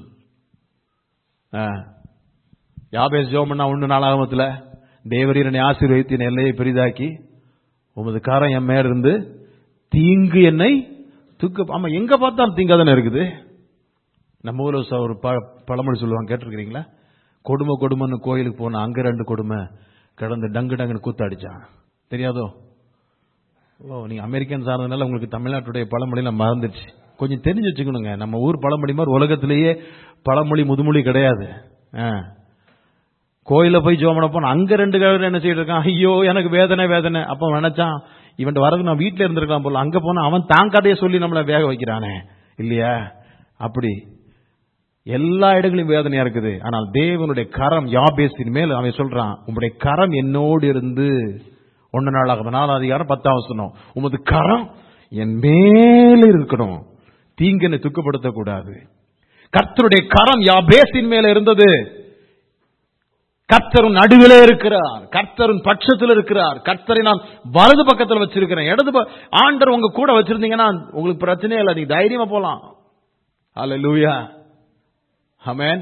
Jabez ஜோமன்னா ஒன்று நாளாகமத்தில் தேவரீரனை ஆசீர்வதித்து என் எல்லையை பெரிதாக்கி உமது காரம் என் மேல இருந்து தீங்கு என்னை தூக்க ஆமா எங்க பார்த்தாலும் தீங்கா தானே இருக்குது நம்ம ஊர்ல ச- ஒரு ப- பழமொழி சொல்லுவாங்க கேட்டிருக்கிறீங்களா கொடுமை கொடுமைன்னு கோயிலுக்கு போன அங்க ரெண்டு கொடுமை கிடந்து டங்கு டங்குன்னு கூத்தாடிச்சான் தெரியாதோ ஓ நீங்க அமெரிக்கன் சார்ந்ததுனால உங்களுக்கு தமிழ்நாட்டுடைய பழமொழிலாம் மறந்துடுச்சு கொஞ்சம் தெரிஞ்சு வச்சுக்கணுங்க நம்ம ஊர் பழமொழி மாதிரி உலகத்திலேயே பழமொழி முதுமொழி கிடையாது ஆ. கோயில போய் ஜோமன போன அங்க ரெண்டு கலர் என்ன செய்யிட்டு இருக்கான் ஐயோ எனக்கு வேதனை வேதனை அப்ப நினைச்சான் இவன் வரது நான் வீட்டுல இருந்திருக்கலாம் போல அங்க போனா அவன் தான் கதையை சொல்லி நம்மள வேக வைக்கிறானே இல்லையா அப்படி எல்லா இடங்களிலும் வேதனையா இருக்குது ஆனால் தேவனுடைய கரம் யாபேசின் மேல் அவன் சொல்றான் உங்களுடைய கரம் என்னோடு இருந்து ஒன்னு நாளாக நாலாம் அதிகாரம் பத்தாம் சொன்னோம் உமது கரம் என் மேல இருக்கணும் தீங்கனை துக்கப்படுத்தக்கூடாது கர்த்தருடைய கரம் யாபேசின் மேல இருந்தது கர்த்தரும் நடுவிலே இருக்கிறார் கர்த்தரும் பட்சத்தில் இருக்கிறார் கர்த்தரை நான் வலது பக்கத்தில் வச்சிருக்கிறேன் இடது ப- ஆண்டர் உங்க கூட வச்சிருந்தீங்கன்னா உங்களுக்கு பிரச்சனையே இல்லை நீங்க தைரியமா போலாம் அல்லேலூயா ஆமென்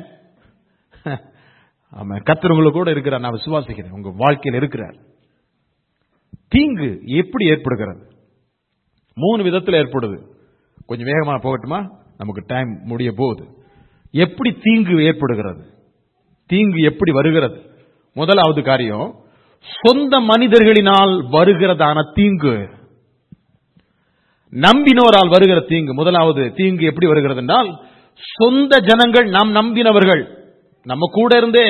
ஆமென் கர்த்தர் உங்களுக்கு கூட இருக்கிறார் நான் விசுவாசிக்கிறேன் உங்க வாழ்க்கையில் இருக்கிறார் தீங்கு எப்படி ஏற்படுகிறது மூணு விதத்தில் ஏற்படுது கொஞ்சம் வேகமா போகட்டுமா நமக்கு டைம் முடிய போகுது எப்படி தீங்கு ஏற்படுகிறது தீங்கு எப்படி வருகிறது முதலாவது காரியம் சொந்த மனிதர்களினால் வருகிறதான தீங்கு நம்பினோரால் வருகிற தீங்கு முதலாவது தீங்கு எப்படி வருகிறது என்றால் சொந்த ஜனங்கள் நாம் நம்பினவர்கள் நம்ம கூட இருந்தே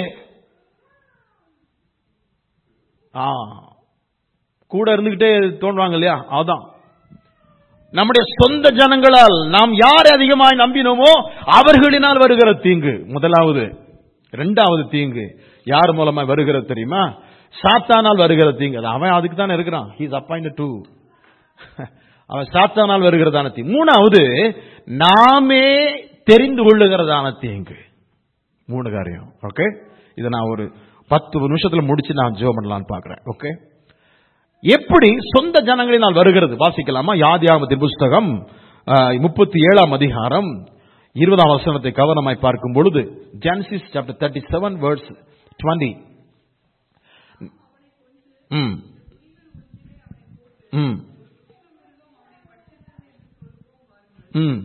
ஆ கூட இருந்துகிட்டே தோன்றாங்க இல்லையா அதான் நம்முடைய சொந்த ஜனங்களால் நாம் யாரை அதிகமாய் நம்பினோமோ அவர்களினால் வருகிற தீங்கு முதலாவது இரண்டாவது தீங்கு யார் மூலமா வருகிறது தெரியுமா சாத்தானால் வருகிற தீங்கு அது அவன் அதுக்கு தானே இருக்கிறான் ஹீஸ் அப்பாயிண்ட் டூ அவன் சாத்தானால் வருகிறதான தீங்கு மூணாவது நாமே தெரிந்து கொள்ளுகிறதான தீங்கு மூணு காரியம் ஓகே இதை நான் ஒரு பத்து நிமிஷத்துல முடிச்சு நான் ஜோ பண்ணலாம்னு பாக்குறேன் ஓகே எப்படி சொந்த ஜனங்களினால் வருகிறது வாசிக்கலாமா யாதியாமத்தின் புஸ்தகம் முப்பத்தி ஏழாம் அதிகாரம் இருபதாம் வசனத்தை கவனமாய் பார்க்கும் பொழுது Genesis chapter thirty seven verse twenty hmm hmm ம்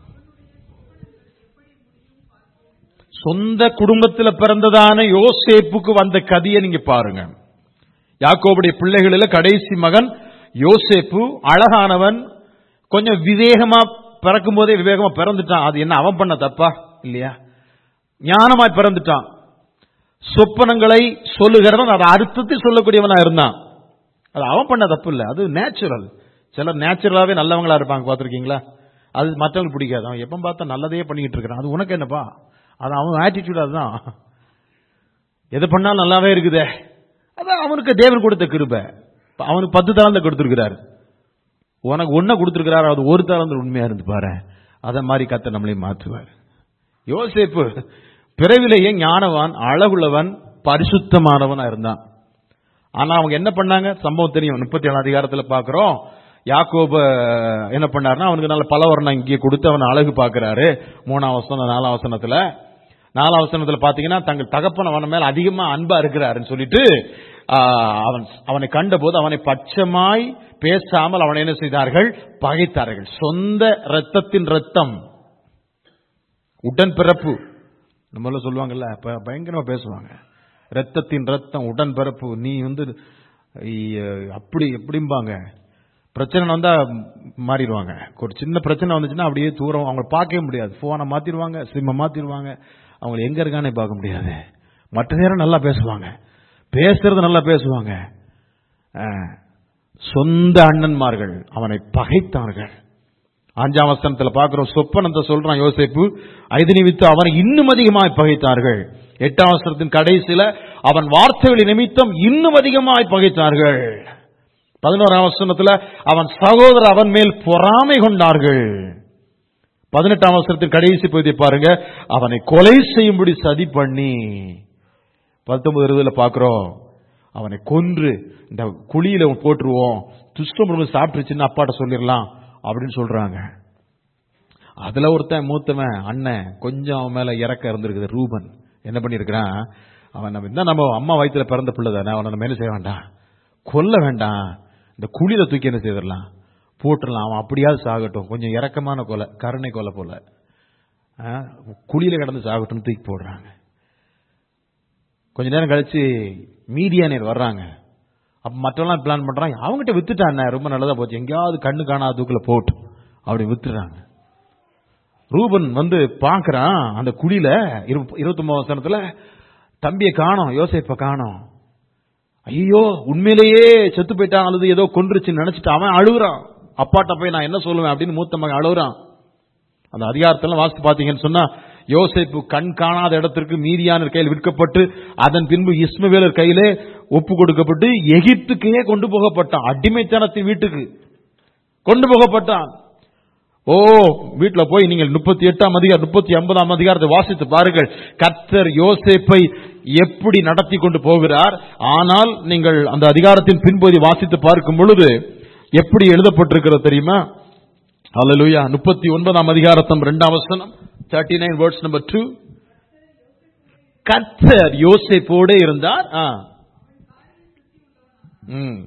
சொந்த குடும்பத்துல பிறந்ததான யோசேப்புக்கு வந்த கதையை நீங்க பாருங்க யாக்கோபுடைய பிள்ளைகளில் கடைசி மகன் யோசேப்பு அழகானவன் கொஞ்சம் விவேகமா பிறக்கும் போதே விவேகமா பிறந்துட்டான் அது என்ன அவன் பண்ண தப்பா இல்லையா ஞானமாய் பிறந்துட்டான் சொப்பனங்களை சொல்லுகிறவன் அதை அர்த்தத்தில் சொல்லக்கூடியவனா இருந்தான் அது அவன் பண்ண தப்பு இல்லை அது நேச்சுரல் சிலர் நேச்சுரலாவே நல்லவங்களா இருப்பாங்க பார்த்திருக்கீங்களா அது மற்றவங்களுக்கு பிடிக்காது அவன் எப்ப பார்த்தா நல்லதையே பண்ணிக்கிட்டு இருக்கிறான் அது உனக்கு என்னப்பா அது அவன் ஆட்டிடியூட் அதுதான் எது பண்ணாலும் நல்லாவே இருக்குதே அதான் அவனுக்கு தேவன் கொடுத்த கிருபை இப்ப அவனுக்கு பத்து தரந்த கொடுத்திருக்கிறார் உனக்கு ஒன்ன கொடுத்திருக்கிறார் அது ஒரு தரந்த உண்மையா இருந்து பாரு அத மாதிரி கத்த நம்மளையும் மாற்றுவார் யோசேப்பு பிறவிலேயே ஞானவான் அழகுள்ளவன் பரிசுத்தமானவனா இருந்தான் ஆனா அவங்க என்ன பண்ணாங்க சம்பவம் தெரியும் முப்பத்தி ஏழாம் அதிகாரத்துல பாக்குறோம் யாக்கோப என்ன பண்ணாருன்னா அவனுக்கு நல்ல பலவர்ணம் இங்கே கொடுத்து அவனை அழகு பார்க்கறாரு மூணாம் வசனம் நாலாம் வசனத்துல நாலாம் வசனத்துல பாத்தீங்கன்னா தங்கள் தகப்பன் அவன் மேல அதிகமா அன்பா இருக்கிறாருன்னு சொல்லிட்டு ஆ, அவன் அவனை கண்டபோது அவனை பட்சமாய் பேசாமல் அவனை என்ன செய்தார்கள் பகைத்தார்கள் சொந்த ரத்தத்தின் ரத்தம் உடன் பிறப்பு நம்மள சொல்லுவாங்கல்ல ப- பயங்கரமா பேசுவாங்க ரத்தத்தின் ரத்தம் உடன் பிறப்பு நீ வந்து ஐய, அப்படி எப்படிம்பாங்க பிரச்சனை வந்தா மாறிடுவாங்க ஒரு சின்ன பிரச்சனை வந்துச்சுன்னா அப்படியே தூரம் அவங்கள பார்க்கவே முடியாது போனை மாத்திடுவாங்க சிம்ம மாத்திடுவாங்க அவங்க எங்க இருக்கானே பார்க்க முடியாது மற்ற நேரம் நல்லா பேசுவாங்க பேசுறது நல்லா பேசுவாங்க ஆ, சொந்த அண்ணன்மார்கள் அவனை பகைத்தார்கள் அஞ்சாம் வசனத்துல பார்க்கிறோம் சொப்பனத்தை சொல்றான் யோசேப்பு ஐதினி வித்து அவனை இன்னும் அதிகமாய் பகைத்தார்கள் எட்டாம் வசனத்தின் கடைசியில அவன் வார்த்தைகளின் நிமித்தம் இன்னும் அதிகமாய் பகைத்தார்கள் பதினோராம் வசனத்துல அவன் சகோதரர் அவன் மேல் பொறாமை கொண்டார்கள் பதினெட்டாம் வசனத்தின் கடைசி பகுதியை பாருங்க அவனை கொலை செய்யும்படி சதி பண்ணி பத்தொன்பது இருபதுல பாக்குறோம் அவனை கொன்று இந்த குழியில போட்டுருவோம் துஷ்ட மிருகம் சாப்பிட்டுருச்சுன்னு அப்பாட்ட சொல்லிடலாம் அப்படின்னு சொல்றாங்க அதுல ஒருத்தன் மூத்தவன் அண்ணன் கொஞ்சம் அவன் மேல இறக்க இருந்திருக்குது ரூபன் என்ன பண்ணிருக்கிறான் அவன் நம்ம என்ன நம்ம அம்மா வயித்துல பிறந்த பிள்ளை தானே அவனை நம்ம என்ன செய்ய வேண்டாம் கொல்ல வேண்டாம் இந்த குழியில தூக்கி என்ன செய்திடலாம் போட்டுடலாம் அவன் அப்படியாவது சாகட்டும் கொஞ்சம் இறக்கமான கொலை கருணை கொலை போல ஆ, குழியில கிடந்து சாகட்டும் தூக்கி போடுறாங்க கொஞ்ச நேரம் கழிச்சு மீடியானியர் வர்றாங்க அப்ப மற்றவெல்லாம் பிளான் பண்றாங்க அவங்ககிட்ட வித்துட்டான் ரொம்ப நல்லதா போச்சு எங்கேயாவது கண்ணு காணாத தூக்கில போட்டு அப்படி வித்துறாங்க ரூபன் வந்து பார்க்கறான் அந்த குழியில இருபத்தி ஒன்பது வசனத்துல தம்பியை காணோம் யோசேப்ப காணோம் ஐயோ உண்மையிலேயே செத்து போயிட்டான் அல்லது ஏதோ கொன்றுச்சுன்னு நினைச்சிட்டு அவன் அழுகுறான் அப்பாட்ட போய் நான் என்ன சொல்லுவேன் அப்படின்னு மூத்த மகன் அழுகுறான் அந்த அதிகாரத்தெல்லாம் வாசித்து பாத்தீங்கன்னு சொன்னா யோசேப்பு கண் காணாத இடத்திற்கு மீதியான கையில் விற்கப்பட்டு அதன் பின்பு இஸ்மவேலர் கையிலே ஒப்பு கொடுக்கப்பட்டு எகிப்துக்கே கொண்டு போகப்பட்டான் அடிமைத்தனத்தின் வீட்டுக்கு கொண்டு போகப்பட்டான் ஓ வீட்டுல போய் நீங்கள் முப்பத்தி எட்டாம் அதிகாரம் முப்பத்தி ஒன்பதாம் அதிகாரத்தை வாசித்து பாருங்கள் கர்த்தர் யோசேப்பை எப்படி நடத்தி கொண்டு போகிறார் ஆனால் நீங்கள் அந்த அதிகாரத்தின் பின்பகுதி வாசித்து பார்க்கும் பொழுது எப்படி எழுதப்பட்டிருக்கிறது தெரியுமா அல்லேலூயா முப்பத்தி ஒன்பதாம் அதிகாரத்தம் இரண்டாம் வசனம் thirty nine verse number two கர்த்தர் யோசேப்போட இருந்தார் ஆ. ம்.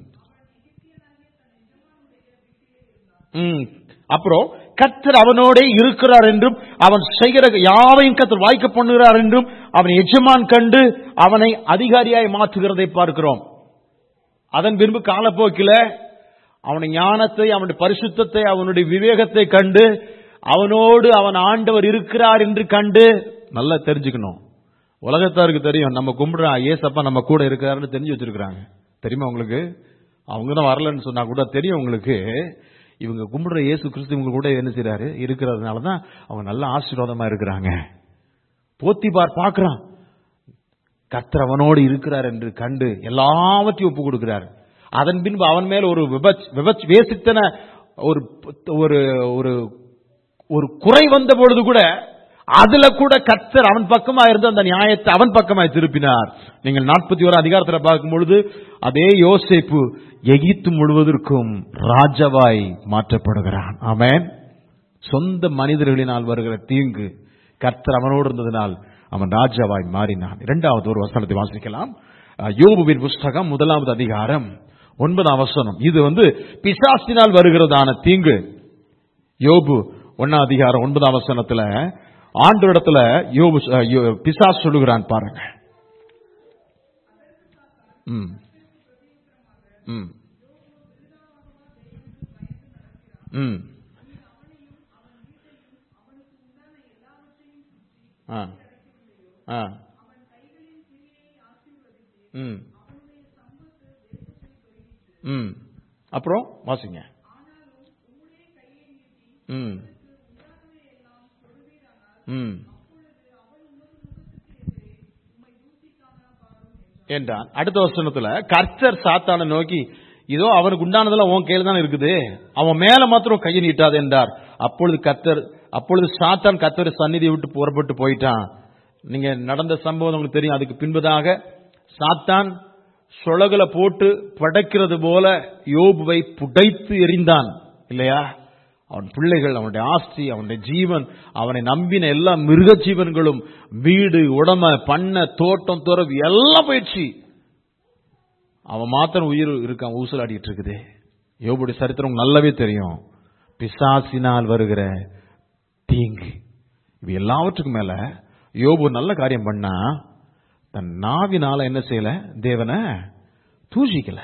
ம். அப்புறம் கர்த்தர் அவனோட இருக்கிறார் என்றும் அவன் செய்கிற யாவையும் கர்த்தர் வாய்க்க பண்ணுகிறார் என்றும் அவன் எஜமான் கண்டு அவனை அதிகாரியாய் மாற்றுகிறதை பார்க்கிறோம் அதன் பின்பு காலப்போக்கில அவனுடைய ஞானத்தை அவனுடைய பரிசுத்தத்தை அவனுடைய விவேகத்தை கண்டு அவனோடு அவன் ஆண்டவர் இருக்கிறார் என்று கண்டு நல்லா தெரிஞ்சுக்கணும் உலகத்தாருக்கு தெரியும் நம்ம கும்பிடுற ஏசப்பா நம்ம கூட இருக்கிறாருன்னு தெரிஞ்சு வச்சிருக்கிறாங்க தெரியுமா உங்களுக்கு அவங்க தான் வரலன்னு சொன்னா கூட தெரியும் உங்களுக்கு இவங்க கும்பிடுற இயேசு கிறிஸ்து இவங்க கூட என்ன செய்றாரு இருக்கிறதுனால தான் அவங்க நல்ல ஆசீர்வாதமா இருக்கிறாங்க போத்திபார் பார்க்கறான் கர்த்தர் அவனோடு இருக்கிறார் என்று கண்டு எல்லாவற்றையும் ஒப்பு கொடுக்கிறார் அதன் பின்பு அவன் மேல் ஒரு விபச் விபச் வேசித்தன ஒரு ஒரு ஒரு ஒரு குறை வந்த பொழுது கூட அதுல கூட கர்த்தர் அவன் பக்கமா இருந்து அந்த நியாயத்தை அவன் பக்கமாய் திருப்பினார் நீங்கள் நாற்பத்தி ஒரு அதிகாரத்தில் பார்க்கும் பொழுது அதே யோசேப்பு எகிப்து முழுவதற்கும் ராஜாவாய் மாற்றப்படுகிறான் ஆமென் சொந்த மனிதர்களினால் வருகிற தீங்கு கர்த்தர் அவனோடு இருந்ததினால் அவன் ராஜாவாய் மாறினான் இரண்டாவது ஒரு வசனத்தை வாசிக்கலாம் அஹ், யோபுவின் புஸ்தகம் முதலாவது அதிகாரம் ஒன்பதாம் வசனம் இது வந்து பிசாசினால் வருகிறதான தீங்கு யோபு ஒன்னாம் அதிகாரம் ஒன்பதாம் வசனத்துல ஆண்டு இடத்துல யோபு அஹ், யோ- பிசாஸ் சொல்லுகிறான் பாருங்க ம் ம் ம் ஆ ஆ ம் ம் அப்புறம் வாசிங்க ம் ம் என்றான் அடுத்த வசனத்துல கர்த்தர் சாத்தானை நோக்கி இதோ அவனுக்கு உண்டானதெல்லாம் உன் கையில தான் இருக்குது அவன் மேல மாத்திரம் கையை நீட்டாது என்றார் அப்பொழுது கர்த்தர் அப்பொழுது சாத்தான் கர்த்தர் சந்நிதியை விட்டு புறப்பட்டு போயிட்டான் நீங்க நடந்த சம்பவம் உங்களுக்கு தெரியும் அதுக்கு பின்பதாக சாத்தான் சொலகுல போட்டு படைக்கிறது போல யோபுவை புடைத்து எறிந்தான் இல்லையா அவன் பிள்ளைகள் அவனுடைய ஆஸ்தி அவனுடைய ஜீவன் அவனை நம்பின எல்லா மிருக ஜீவன்களும் வீடு உடமை பண்ண தோட்டம் துறவு எல்லாம் போயிடுச்சு அவன் மாத்திரம் உயிர் இருக்கான் ஊசலாடிட்டு இருக்குது யோபுடைய சரித்திரம் உங்களுக்கு நல்லாவே தெரியும் பிசாசினால் வருகிற தீங்கு இது எல்லாவற்றுக்கும் மேல யோபு ஒரு நல்ல காரியம் பண்ணா தன் நாவினால என்ன செய்யல தேவனை தூஷிக்கல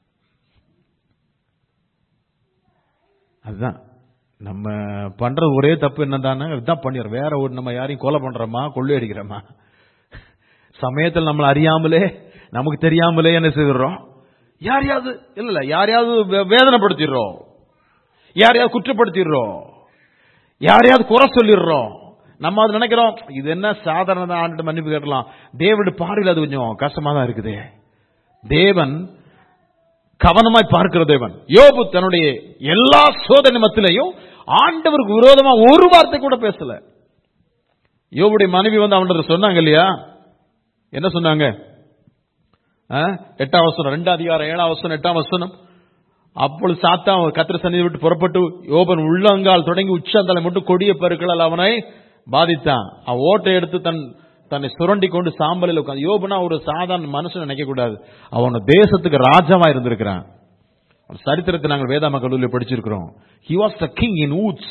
அதுதான் நம்ம பண்ற ஒரே தப்பு என்னதானே இதுதான் பண்ணிடுறோம் வேற ஒரு நம்ம யாரையும் கொலை பண்றோமா கொள்ளை அடிக்கிறோமா சமயத்தில் நம்மளை அறியாமலே நமக்கு தெரியாமலே என்ன செய்துடுறோம் யாரையாவது இல்ல இல்ல யாரையாவது வே- வேதனைப்படுத்திடுறோம் யாரையாவது குற்றப்படுத்திடுறோம் யாரையாவது குறை சொல்லிடுறோம் நம்ம அது நினைக்கிறோம் இது என்ன சாதாரண ஆண்டு மன்னிப்பு கேட்கலாம் தேவனுடைய பார்வையில் அது கொஞ்சம் கஷ்டமா தான் இருக்குது தேவன் கவனமாய் பார்க்கிற தேவன் யோபு தன்னுடைய எல்லா சோதனை மத்திலையும் ஆண்டவருக்கு விரோதமா ஒரு வார்த்தை கூட பேசல யோபுடைய மனைவி வந்து அவன்கிட்ட சொன்னாங்க இல்லையா என்ன சொன்னாங்க ஆ? எட்டாம் வசனம் ரெண்டாம் அதிகாரம் ஏழாம் வசனம் எட்டாம் வசனம் அப்பொழுது சாத்தான் கத்திர சந்நிதி விட்டு புறப்பட்டு யோபன் உள்ளங்கால் தொடங்கி உச்சந்தலை மட்டும் கொடிய பெருக்களால் அவனை பாதித்தான் அவன் ஓட்டை எடுத்து தன் தன்னை சுரண்டி கொண்டு சாம்பலில் உட்காந்து யோபனா ஒரு சாதாரண மனுஷன் நினைக்க கூடாது அவன் தேசத்துக்கு ராஜாவா இருந்திருக்கிறான் அவன் சரித்திரத்தை நாங்கள் வேதாம கல்லூரியில் படிச்சிருக்கிறோம் he was the king in Uz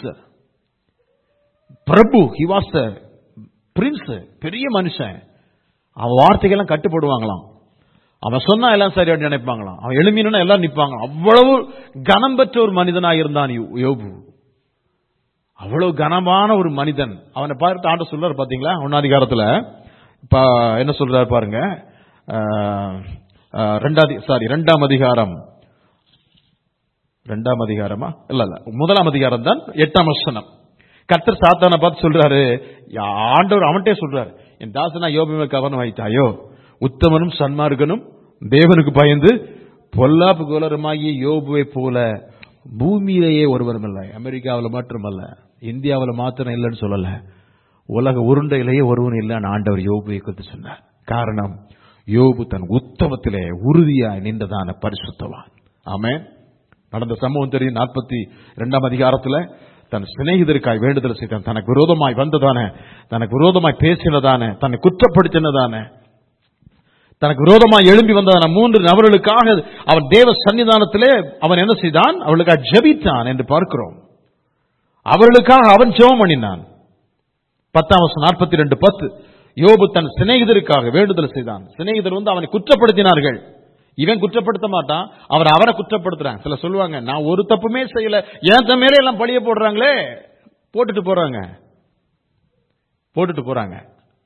பிரபு ஹி வாஸ் த பிரின்ஸ் பெரிய மனுஷன் அவன் வார்த்தைகள்லாம் கட்டுப்படுவாங்களாம் அவன் சொன்னா எல்லாம் சரி அப்படின்னு நினைப்பாங்களாம் அவன் எழுமினா எல்லாம் நிப்பாங்க அவ்வளவு கனம் பெற்ற ஒரு மனிதனாக இருந்தான் யோ- யோபு அவ்வளவு கனமான ஒரு மனிதன் அவனை பார்த்து ஆண்டு சொல்றாரு பாத்தீங்களா ஒன்னாதிகாரத்துல இப்ப என்ன சொல்றாரு பாருங்க ஆஹ், ஆஹ், ரெண்டாவது சாரி ரெண்டாம் அதிகாரம் ரெண்டாம் அதிகாரமா இல்ல இல்ல முதலாம் அதிகாரம் தான் எட்டாம் வசனம் கர்த்தர் சாத்தானை பார்த்து சொல்றாரு யா- ஆண்டவர் அவன்கிட்டே சொல்றாரு என் தாசனா யோபிமை கவனம் வைத்தாயோ உத்தமனும் சன்மார்கனும் தேவனுக்கு பயந்து பொல்லாப்பு கோலருமாகிய யோபுவை போல பூமியிலேயே ஒருவரும் இல்லை அமெரிக்காவில் மட்டுமல்ல இந்தியாவில் மாத்திரம் இல்லைன்னு சொல்லல உலக உருண்டையிலேயே ஒருவன் இல்லைன்னு ஆண்டவர் யோபுவை குறித்து சொன்னார் காரணம் யோபு தன் உத்தமத்திலே உறுதியாய் நின்றதான பரிசுத்தவான் ஆமென் நடந்த சம்பவம் தெரியும் நாற்பத்தி இரண்டாம் அதிகாரத்துல தன் சிநேகிதருக்காய் வேண்டுதல் செய்தான் தனக்கு விரோதமாய் வந்ததான தனக்கு விரோதமாய் பேசினதான தன்னை குற்றப்படுத்தினதான தனக்கு விரோதமாய் எழும்பி வந்ததான மூன்று நபர்களுக்காக அவன் தேவ சன்னிதானத்திலே அவன் என்ன செய்தான் அவளுக்காக ஜெபித்தான் என்று பார்க்கிறோம் அவர்களுக்காக அவன் ஜெபம் பண்ணினான் பத்தாம் வருஷம் நாற்பத்தி ரெண்டு பத்து யோபு தன் சிநேகிதருக்காக வேண்டுதல் செய்தான் சிநேகிதர் வந்து அவனை குற்றப்படுத்தினார்கள் இவன் குற்றப்படுத்த மாட்டான் அவர் அவரை குற்றப்படுத்துறாங்க சில சொல்லுவாங்க நான் ஒரு தப்புமே செய்யல என் மேலே எல்லாம் பழிய போடுறாங்களே போட்டுட்டு போறாங்க போட்டுட்டு போறாங்க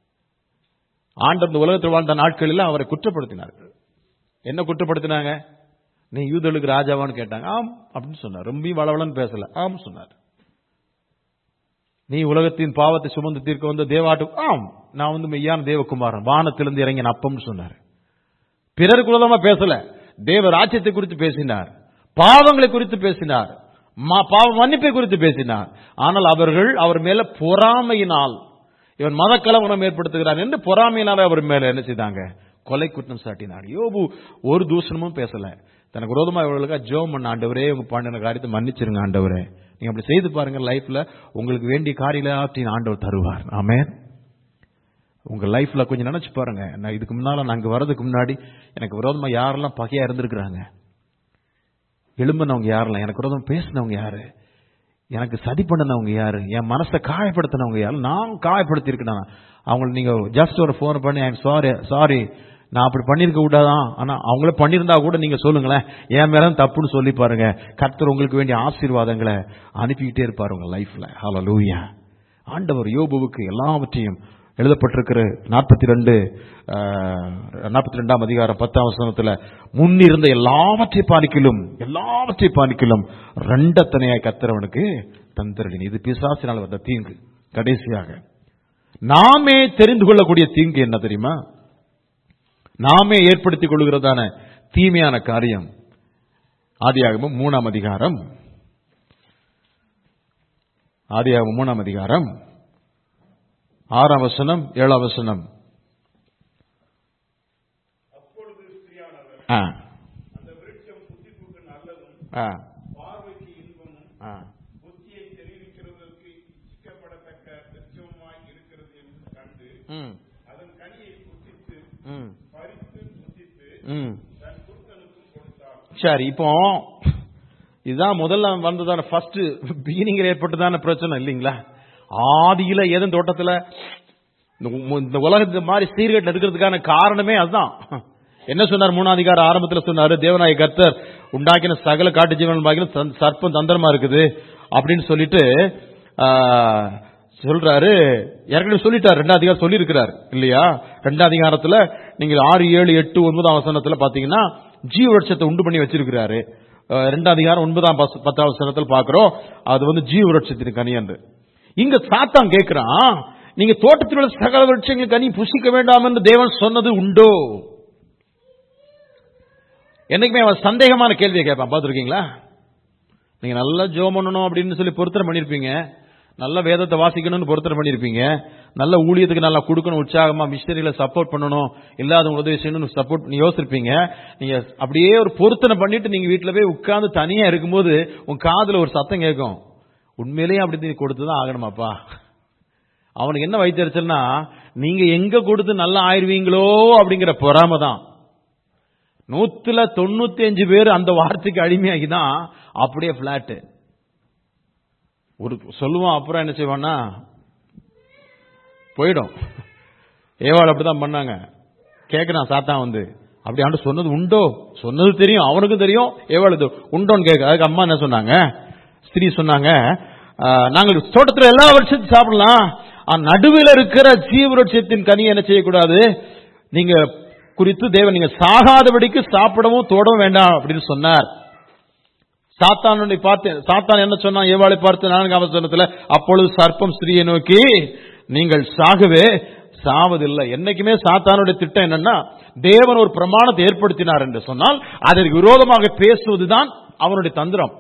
ஆண்டவர் இந்த உலகத்தில் வாழ்ந்த நாட்களில் அவரை குற்றப்படுத்தினார்கள் என்ன குற்றப்படுத்தினாங்க நீ யூதர்களுக்கு ராஜாவான்னு கேட்டாங்க ஆம் அப்படின்னு சொன்னார் ரொம்ப வளவளன்னு பேசல ஆம் சொன்னார் நீ உலகத்தின் பாவத்தை சுமந்து தீர்க்க வந்த தேவாட்டு ஆம் நான் வந்து மெய்யான தேவகுமாரன் வானத்திலிருந்து இறங்கின அப்பம்னு சொன்னார் பிறருக்கு விரோதமா பேசல தேவ ராஜ்யத்தை குறித்து பேசினார் பாவங்களை குறித்து பேசினார் ம- பாவ மன்னிப்பை குறித்து பேசினார் ஆனால் அவர்கள் அவர் மேல பொறாமையினால் இவன் மத கலவரம் ஏற்படுத்துகிறான் என்று பொறாமையினால அவர் மேல என்ன செய்தாங்க கொலை குற்றம் சாட்டினார் யோபு ஒரு தூஷணமும் பேசல தனக்கு விரோதமா இவர்களுக்காக ஜோம் பண்ண ஆண்டவரே உங்க பண்ணின காரியத்தை மன்னிச்சிருங்க ஆண்டவரே நீங்க அப்படி செய்து பாருங்க லைஃப்ல உங்களுக்கு வேண்டிய காரியத்தை ஆண்டவர் தருவார் ஆமென் உங்க லைஃப்ல கொஞ்சம் நினைச்சு பாருங்க நான் இதுக்கு முன்னால நான் அங்க வர்றதுக்கு முன்னாடி எனக்கு விரோதமா யாரெல்லாம் பகையா இருந்திருக்கிறாங்க எழும்பினவங்க யாரெல்லாம் எனக்கு விரோதம் பேசினவங்க யாரு எனக்கு சதி பண்ணினவங்க யாரு என் மனசை காயப்படுத்தினவங்க யாரு நான் காயப்படுத்தி இருக்கேன் அவங்களுக்கு நீங்க ஜஸ்ட் ஒரு ஃபோன் பண்ணி ஐம் சாரி சாரி நான் அப்படி பண்ணிருக்க கூடாதான் ஆனா அவங்களே பண்ணியிருந்தா கூட நீங்க சொல்லுங்களேன் என் மேல தப்புன்னு சொல்லி பாருங்க கர்த்தர் உங்களுக்கு வேண்டிய ஆசீர்வாதங்களை அனுப்பிக்கிட்டே இருப்பாரு உங்க லைஃப்ல ஹலோ லூயா ஆண்டவர் யோபுவுக்கு எல்லாவற்றையும் எழுதப்பட்டிருக்கிற நாற்பத்தி ரெண்டு நாற்பத்தி ரெண்டாம் அதிகாரம் பத்தாம் வசனத்துல முன்னிருந்த எல்லாவற்றை பாலிக்கலும் எல்லாவற்றை பாலிக்கலும் ரெண்டத்தனையாய் கத்திரவனுக்கு தந்திரடின் இது பிசாசினால் வந்த தீங்கு கடைசியாக நாமே தெரிந்து கொள்ளக்கூடிய தீங்கு என்ன தெரியுமா நாமே ஏற்படுத்திக் கொள்கிறதான தீமையான காரியம் ஆதியாகமம் மூணாம் அதிகாரம் ஆதியாகமம் மூணாம் அதிகாரம் ஆறாம் வசனம் ஏழாம் வசனம் ஆ அந்த விருட்சம் புத்திப்புக்கு நல்லதும் ஆ பார்வைக்கு இன்பமும் ஆ புத்தியை தெரிவிக்கிறதற்கு சிக்கப்படத்தக்க விருட்சமாய் இருக்கிறது என்று கண்டு ம் அதன் கனியை புசித்து ம் பறித்து புசித்து ம் தன் புருஷனுக்கும் கொடுத்தார் சரி இப்போ இதுதான் முதல்ல வந்ததான ஃபர்ஸ்ட் பிகினிங்ல ஏற்பட்டதான பிரச்சனை இல்லைங்களா ஆதியில ஏதும் தோட்டத்துல இந்த உ- இந்த உலகத்து மாதிரி சீர்கேட்டில் இருக்கிறதுக்கான காரணமே அதுதான் என்ன சொன்னார் மூணாம் அதிகார ஆரம்பத்துல சொன்னாரு தேவநாய கர்த்தர் உண்டாக்கின சகல காட்டு ஜீவன் பாக்கிலும் சந்- சர்ப்பம் தந்திரமா இருக்குது அப்படின்னு சொல்லிட்டு ஆ, சொல்றாரு ஏற்கனவே சொல்லிட்டார் ரெண்டாம் அதிகாரம் சொல்லியிருக்கிறார் இல்லையா ரெண்டாம் அதிகாரத்துல நீங்க ஆறு ஏழு எட்டு ஒன்பதாம் வசனத்துல பாத்தீங்கன்னா ஜீவ விருட்சத்தை உண்டு பண்ணி வச்சிருக்கிறாரு அஹ், ரெண்டாம் அதிகாரம் ஒன்பதாம் பஸ்- பத்தாம் வசனத்தில் பாக்குறோம் அது வந்து ஜீவ விருட்சத்தின் கனி என்று இங்க சாத்தான் கேட்கிறான் நீங்க தோட்டத்தில் உள்ள சகல விருட்சங்கள் கனி புசிக்க வேண்டாம் என்று தேவன் சொன்னது உண்டோ என்னைக்குமே அவன் சந்தேகமான கேள்வியை கேட்பான் பார்த்துருக்கீங்களா நீங்க நல்லா ஜோம் பண்ணணும் அப்படின்னு சொல்லி பொருத்தனை பண்ணிருப்பீங்க நல்ல வேதத்தை வாசிக்கணும்னு பொருத்தனை பண்ணிருப்பீங்க நல்ல ஊழியத்துக்கு நல்லா கொடுக்கணும் உற்சாகமா மிஷினரியில சப்போர்ட் பண்ணணும் இல்லாதவங்க உதவி செய்யணும்னு சப்போர்ட் பண்ணி யோசிச்சிருப்பீங்க நீங்க அப்படியே ஒரு பொருத்தனை பண்ணிட்டு நீங்க வீட்டுல போய் உட்கார்ந்து தனியா இருக்கும்போது உங்க காதுல ஒரு சத்தம் கேட்கும் உண்மையிலேயே அப்படி நீ கொடுத்துதான் ஆகணுமாப்பா அவனுக்கு என்ன வைத்தறிச்சல்னா நீங்க எங்க கொடுத்து நல்லா ஆயிருவீங்களோ அப்படிங்கிற பொறாம தான் நூத்துல தொண்ணூத்தி அஞ்சு பேர் அந்த வார்த்தைக்கு அடிமையாகி தான் அப்படியே பிளாட் ஒரு சொல்லுவான் அப்புறம் என்ன செய்வான்னா போயிடும் ஏவாள் அப்படிதான் பண்ணாங்க கேட்கிறான் சாத்தான் வந்து அப்படி ஆண்டு சொன்னது உண்டோ சொன்னது தெரியும் அவனுக்கும் தெரியும் ஏவாள் இது உண்டோன்னு கேட்க அதுக்கு அம்மா என்ன சொன்னாங்க ஸ்திரீ சொன்னாங்க "ஆ, நாங்கள் தோட்டத்தில் எல்லா வருஷத்தையும் சாப்பிடலாம் ஆனா நடுவில் இருக்கிற ஜீவருட்சத்தின் கனி என்ன செய்யக்கூடாது நீங்க குறித்து தேவன் நீங்க சாகாதபடிக்கு சாப்பிடவும் தோடவும் வேண்டாம் அப்படின்னு சொன்னார் சாத்தானுடைய பார்த்து சாத்தான் என்ன சொன்னான் ஏவாளை பார்த்து நான்காம் வசனத்துல அப்பொழுது சர்ப்பம் ஸ்திரீயை நோக்கி நீங்கள் சாகவே சாவதில்லை என்னைக்குமே சாத்தானுடைய திட்டம் என்னன்னா தேவன் ஒரு பிரமாணத்தை ஏற்படுத்தினார் என்று சொன்னால் அதற்கு விரோதமாக பேசுவதுதான் அவனுடைய தந்திரம்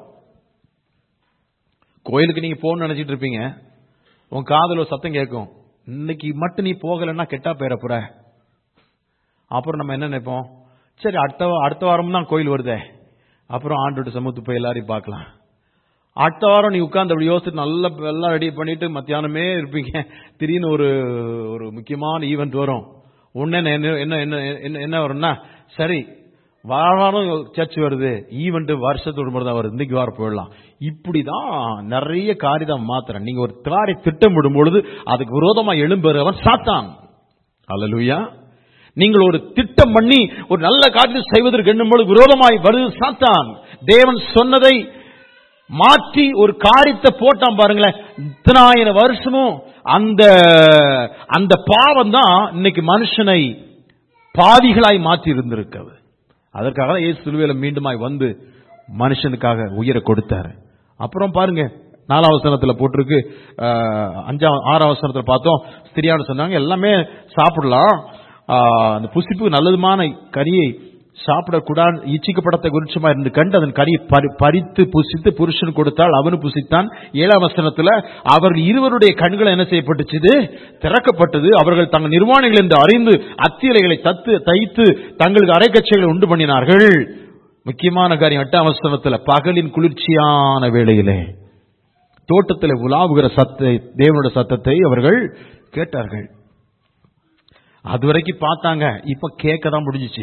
கோயிலுக்கு நீங்க போகணும்னு நினைச்சிட்டு இருப்பீங்க உன் காதுல ஒரு சத்தம் கேட்கும் இன்னைக்கு மட்டும் நீ போகலைன்னா கெட்டா போயிட போற அப்புறம் நம்ம என்ன நினைப்போம் சரி அடுத்த வா- அடுத்த வாரம் தான் கோயில் வருதே அப்புறம் ஆண்டோட சமூகத்து போய் எல்லாரையும் பார்க்கலாம் அடுத்த வாரம் நீ உட்கார்ந்து அப்படி யோசிச்சு நல்லா எல்லாம் ரெடி பண்ணிட்டு மத்தியானமே இருப்பீங்க திடீர்னு ஒரு ஒரு முக்கியமான ஈவெண்ட் வரும் உடனே என்ன என்ன என்ன என்ன என்ன வரும்னா சரி வார வாரம் சர்ச் வருது ஈவெண்ட் வருஷத்தோடு முறை தான் வருது இன்னைக்கு வாரம் போயிடலாம் இப்படிதான் நிறைய காரியம் மாத்திரம் நீங்க ஒரு காரை திட்டமிடும் பொழுது அதுக்கு விரோதமா எழும்பெறவன் சாத்தான் அல்லலுயா நீங்கள் ஒரு திட்டம் பண்ணி ஒரு நல்ல காரியம் செய்வதற்கு எண்ணும்போது விரோதமாய் வருது சாத்தான் தேவன் சொன்னதை மாற்றி ஒரு காரியத்தை போட்டான் பாருங்களேன் இத்தனாயிரம் வருஷமும் அந்த அந்த பாவம் தான் இன்னைக்கு மனுஷனை பாவிகளாய் மாற்றி இருந்திருக்கிறது அதற்காக தான் இயேசு சிலுவையில மீண்டுமாய் வந்து மனுஷனுக்காக உயிரை கொடுத்தாரு அப்புறம் பாருங்க நாலாம் வசனத்துல போட்டிருக்கு அஹ், அஞ்சாம் ஆறாம் வசனத்துல பார்த்தோம் ஸ்திரியான சொன்னாங்க எல்லாமே சாப்பிடலாம் ஆஹ், அந்த புசிப்பு நல்லதுமான கனியை சாப்பிடக்கூடாது இச்சிக்கப்படத்த குறிச்சமா இருந்து கண்டு அதன் கனியை பறி- பறித்து புசித்து புருஷன் கொடுத்தால் அவனு புசித்தான் ஏழாம் வசனத்துல அவர்கள் இருவருடைய கண்கள் என்ன செய்யப்பட்டுச்சு திறக்கப்பட்டது அவர்கள் தங்கள் நிர்வாணிகள் என்று அறிந்து அத்தியலைகளை தத்து தைத்து தங்களுக்கு அரைக்கச்சைகளை உண்டு பண்ணினார்கள் முக்கியமான காரியம் எட்டாம் வசனத்துல பகலின் குளிர்ச்சியான வேளையிலே தோட்டத்தில் உலாவுகிற சத்தை தேவனுடைய சத்தத்தை அவர்கள் கேட்டார்கள் அதுவரைக்கும் பார்த்தாங்க இப்ப கேட்க தான் முடிஞ்சிச்சு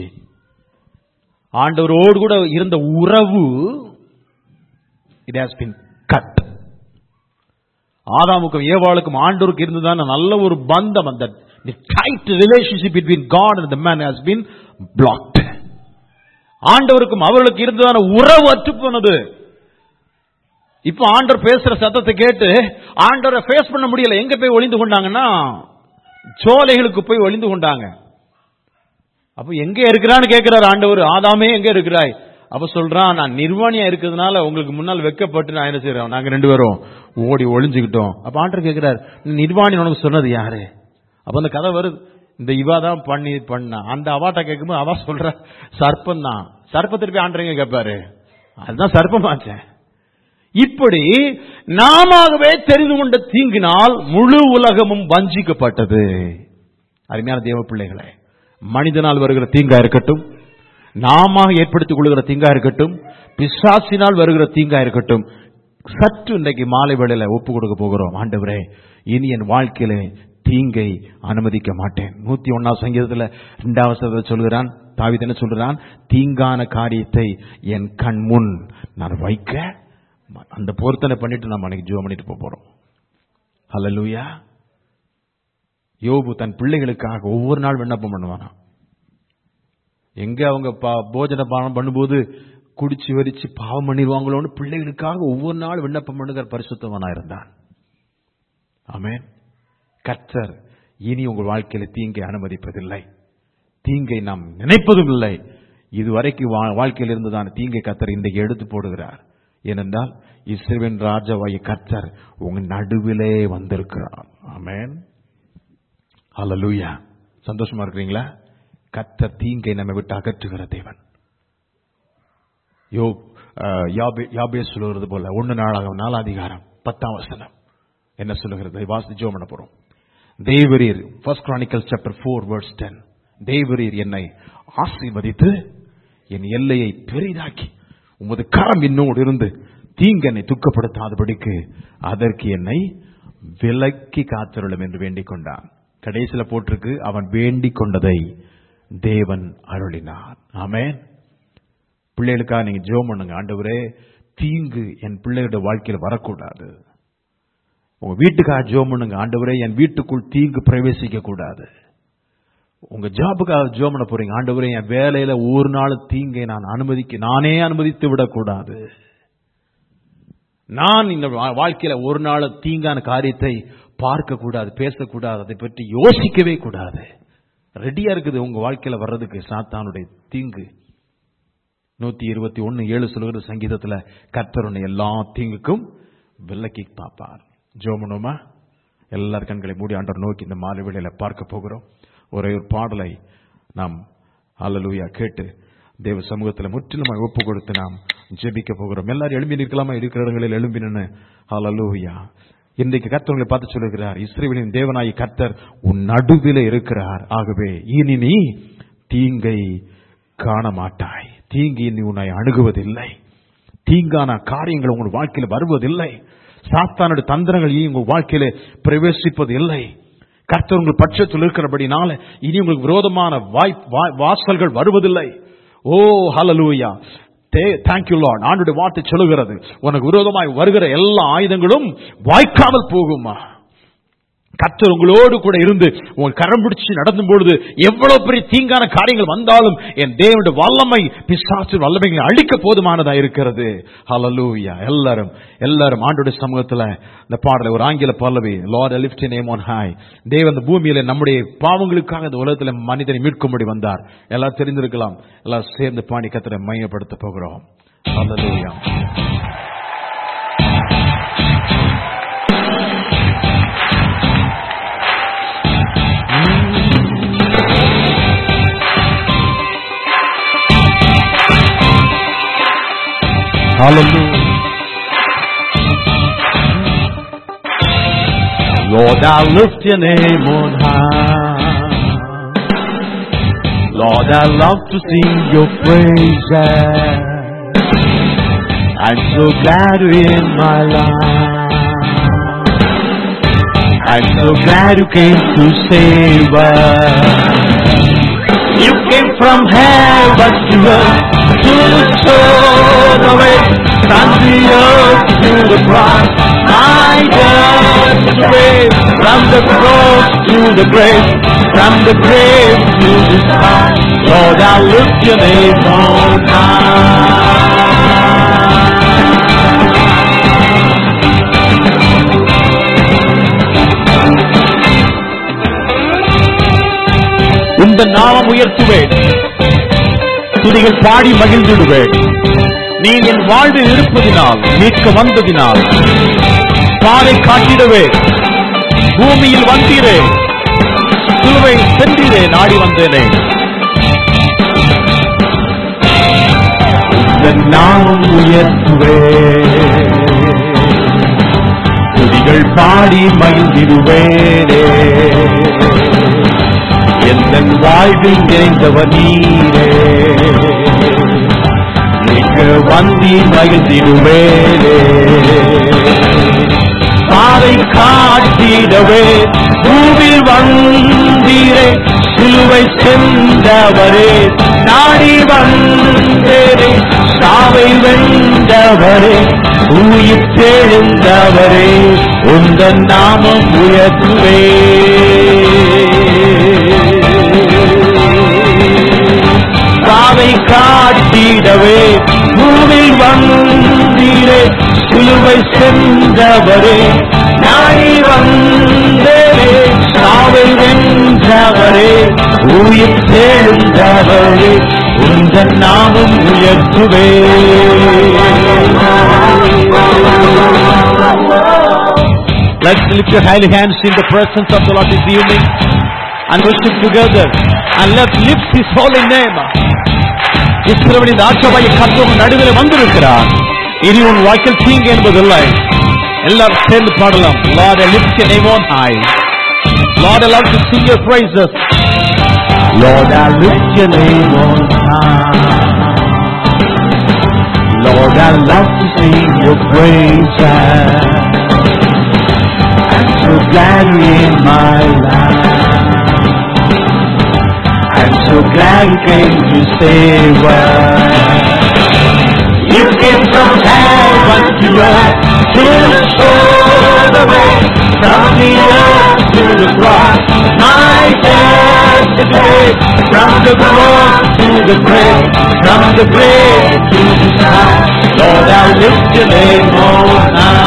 ஆண்டவரோடு கூட இருந்த உறவு இட் ஹாஸ் பின் கட் ஆதாமுக்கும் ஏவாளுக்கும் ஆண்டோருக்கு இருந்ததான நல்ல ஒரு பந்தம் அந்த tight relationship between God and the man has been blocked ஆண்டவருக்கும் அவர்களுக்கு இருந்ததான உறவு அற்று போனது இப்ப ஆண்டவர் பேசுற சத்தத்தை கேட்டு ஆண்டவரை ஃபேஸ் பண்ண முடியல எங்க போய் ஒளிந்து கொண்டாங்கன்னா சோலைகளுக்கு போய் ஒளிந்து கொண்டாங்க அப்ப எங்க இருக்கிறான்னு கேட்கிறார் ஆண்டவர் ஆதாமே எங்க இருக்கிறாய் அப்ப சொல்றான் நான் நிர்வாணியா இருக்கிறதுனால உங்களுக்கு முன்னால் வெக்கப்பட்டு நான் என்ன செய்யறோம் நாங்க ரெண்டு பேரும் ஓடி ஒளிஞ்சுக்கிட்டோம் அப்ப ஆண்டவர் கேட்கிறார் நிர்வாணி உனக்கு சொன்னது யாரு அப்ப அந்த கதை வருது இந்த இவா தான் பண்ணி பண்ணா அந்த அவாட்ட கேட்கும்போது அவா சொல்ற சர்ப்பம் தான் சர்ப்பத்தை போய் ஆண்டவங்க கேட்பாரு அதுதான் சர்ப்பமாச்சேன் இப்படி நாமவே தெரிந்து கொண்ட தீங்கினால் முழு உலகமும் வஞ்சிக்கப்பட்டது அருமையான தேவ பிள்ளைகளே மனிதனால் வருகிற தீங்கா இருக்கட்டும் நாம ஏற்படுத்திக் கொள்கிற தீங்கா இருக்கட்டும் பிசாசினால் வருகிற தீங்கா இருக்கட்டும் சற்று இன்றைக்கு மாலை வேளையில ஒப்பு கொடுக்க போகிறோம் ஆண்டவரே இனி என் வாழ்க்கையில தீங்கை அனுமதிக்க மாட்டேன் நூத்தி ஒன்னாம் சங்கீதத்துல இரண்டாவது சதவீதம் சொல்கிறான் தாவித் என்ன சொல்கிறான் தீங்கான காரியத்தை என் கண் முன் நான் வைக்க மா- அந்த பொருத்தனை பண்ணிட்டு நம்ம அன்னைக்கு ஜோ பண்ணிட்டு போக போறோம் ஹalleluya யோபு தன் பிள்ளைகளுக்காக ஒவ்வொரு நாள் விண்ணப்பம் பண்ணுவானா எங்க அவங்க பா- போஜன பானம் பண்ணும்போது குடிச்சு வரிச்சு பாவம் பண்ணிடுவாங்களோன்னு பிள்ளைகளுக்காக ஒவ்வொரு நாள் விண்ணப்பம் பண்ணுகிற பரிசுத்தவனா இருந்தான் ஆமென் கர்த்தர் இனி உங்கள் வாழ்க்கையில தீங்கை அனுமதிப்பதில்லை தீங்கை நாம் நினைப்பதும் இல்லை இதுவரைக்கும் வா- வாழ்க்கையில் இருந்துதான் தீங்கை கர்த்தர் இன்றைக்கு எடுத்து போடுகிறார் ஏனென்றால் இஸ்ரவேல் ராஜாவாகிய கர்த்தர் உங்க நடுவிலே வந்திருக்கிறார் ஆமென் ஹalleluya சந்தோஷமா இருக்கிறீங்களா கர்த்தர் தீங்கை நம்மை விட்டு அகற்றுகிற தேவன் யோ அஹ், யாபே- யாபேஸ் சொல்லுகிறது போல ஒன்னு நாளாக நாலாதிகாரம் பத்தாம் வசனம் என்ன சொல்லுகிறது வாசி ஜோம் பண்ண போறோம் தேவரீர் first chronicle chapter four verse ten தேவரீர் என்னை ஆசீர்வதித்து என் எல்லையை பெரிதாக்கி உமது கரம் என்னோடு இருந்து தீங்கனை துக்கப்படுத்தாதபடிக்கு அதற்கு என்னை விலக்கி காத்தருளும் என்று வேண்டிக் கொண்டான் கடைசியில போட்டிருக்கு அவன் வேண்டிக் கொண்டதை தேவன் அருளினான் ஆமென் பிள்ளைகளுக்காக நீங்க ஜெபம் பண்ணுங்க ஆண்டவரே தீங்கு என் பிள்ளைகளோட வாழ்க்கையில் வரக்கூடாது உங்க வீட்டுக்காக ஜெபம் பண்ணுங்க ஆண்டவரே என் வீட்டுக்குள் தீங்கு பிரவேசிக்க கூடாது உங்க ஜாபுக்காக ஜெபம் பண்ண போறீங்க ஆண்டவரே என் வேலையில ஒரு நாள் தீங்கை நான் அனுமதிக்க நானே அனுமதித்து விடக்கூடாது நான் இந்த வா- வாழ்க்கையில ஒரு நாள் தீங்கான காரியத்தை பார்க்க கூடாது பேசக்கூடாது அதை பற்றி யோசிக்கவே கூடாது ரெடியா இருக்குது உங்க வாழ்க்கையில வர்றதுக்கு சாத்தானுடைய தீங்கு நூத்தி இருபத்தி ஒன்னு ஏழு சொல்லுகிற சங்கீதத்துல கர்த்தர் உன்னை எல்லா தீங்குக்கும் விலக்கி பார்ப்பார் ஜோமனுமா எல்லார் கண்களை மூடி ஆண்டவர் நோக்கி இந்த மாலை வேளையில பார்க்க போகிறோம் ஒரே ஒரு பாடலை நாம் அல்லலுயா கேட்டு தேவ சமூகத்தில் முற்றிலுமாய் ஒப்பு கொடுத்து நாம் ஜெபிக்க போகிறோம் எல்லாரும் எழும்பி நிற்கலாமா இருக்கிற இடங்களில் எழும்பி நின்று அல்லலுயா இன்றைக்கு கர்த்தர்களை பார்த்து சொல்லுகிறார் இஸ்ரேலின் தேவனாயி கர்த்தர் உன் நடுவிலே இருக்கிறார் ஆகவே இனி நீ தீங்கை காண மாட்டாய் தீங்கு இனி உன்னை அணுகுவதில்லை தீங்கான காரியங்கள் உங்கள் வாழ்க்கையில் வருவதில்லை சாத்தானுடைய தந்திரங்கள் இனி உங்கள் வாழ்க்கையில பிரவேசிப்பது இல்லை கர்த்தர் உங்கள் பட்சத்தில் இருக்கிறபடினால இனி உங்களுக்கு விரோதமான வாய் வா- வாசல்கள் வருவதில்லை oh hallelujah thank you Lord ஆண்டுடைய வார்த்தை சொல்லுகிறது உனக்கு விரோதமாய் வருகிற எல்லா ஆயுதங்களும் வாய்க்காமல் போகுமா கர்த்தர் உங்களோடு கூட இருந்து உங்கள் கரம் பிடிச்சு நடந்தும் பொழுது எவ்வளவு பெரிய தீங்கான காரியங்கள் வந்தாலும் என் தேவனுடைய வல்லமை பிசாசு வல்லமைகளை அழிக்க போதுமானதா இருக்கிறது ஹalleluya எல்லாரும் எல்லாரும் ஆண்டோட சமூகத்துல இந்த பாடலை ஒரு ஆங்கில பல்லவி Lord lift name on high தேவன் இந்த பூமியில நம்முடைய பாவங்களுக்காக இந்த உலகத்துல மனிதனை மீட்கும்படி வந்தார் எல்லாம் தெரிந்திருக்கலாம் எல்லாம் சேர்ந்து பாடி கத்தரை மையப்படுத்த போகிறோம் ஹalleluya Hallelujah. Lord, I lift your name on high. Lord, I love to sing your praises. I'm so glad you're in my life. I'm so glad you came to save us. You came from heaven to earth to turn away from the earth to the cross. My God, to grave, from the cross to the grave, from the grave to the sky. Lord, I lift your name on high. இந்த நாமம் உயர்த்துவேன் துதிகள் பாடி மகிழ்ந்திடுவேன் நீ என் வாழ்வில் இருப்பதினால் மீட்க வந்ததினால் பாதை காட்டிடவே பூமியில் வந்தீரே சிலுவை சென்றீரே நாடி வந்தேனே இந்த நாமம் உயர்த்துவேன் துதிகள் பாடி மகிழ்ந்திடுவேனே எந்த வாழ்வில் நிறைந்தவர் நீரே இங்கு வந்தி மகிழ்ந்திடுவேனே பாதை காட்டிடவே பூவில் வந்தீரே சிலுவை சென்றவரே நாடி வந்தேரே சாவை வென்றவரே உயிர் தெழுந்தவரே உந்தன் நாமம் உயர்த்துவே பாதை காட்டிடவே பூவில் வந்தீரே சிலுவை சென்றவரே நாடி வந்தேரே சாவை வென்றவரே உயிர் தேழ்ந்தவரே உங்கள் நாமம் உயர்த்துவே Let's lift your holy hands in the presence of the Lord this evening and worship together and let's lift His holy name. இஸ்ரவேலின் ராஜபாய கர்த்தரும் நடுவில் வந்திருக்கிறார் இனி உன் வாழ்க்கையில் தீங்கு என்பதில்லை எல்லாரும் சேர்ந்து பாடலாம் Lord I lift your name on high Lord I love to sing your praises Lord I lift your name on high Lord I love to sing your praises I'm so glad you're in my life I'm so glad you came to save us. You came from heaven to earth to show the way from the earth to the cross. My death to pay from the cross to the grave, from the grave to the sky. Lord, I lift your name on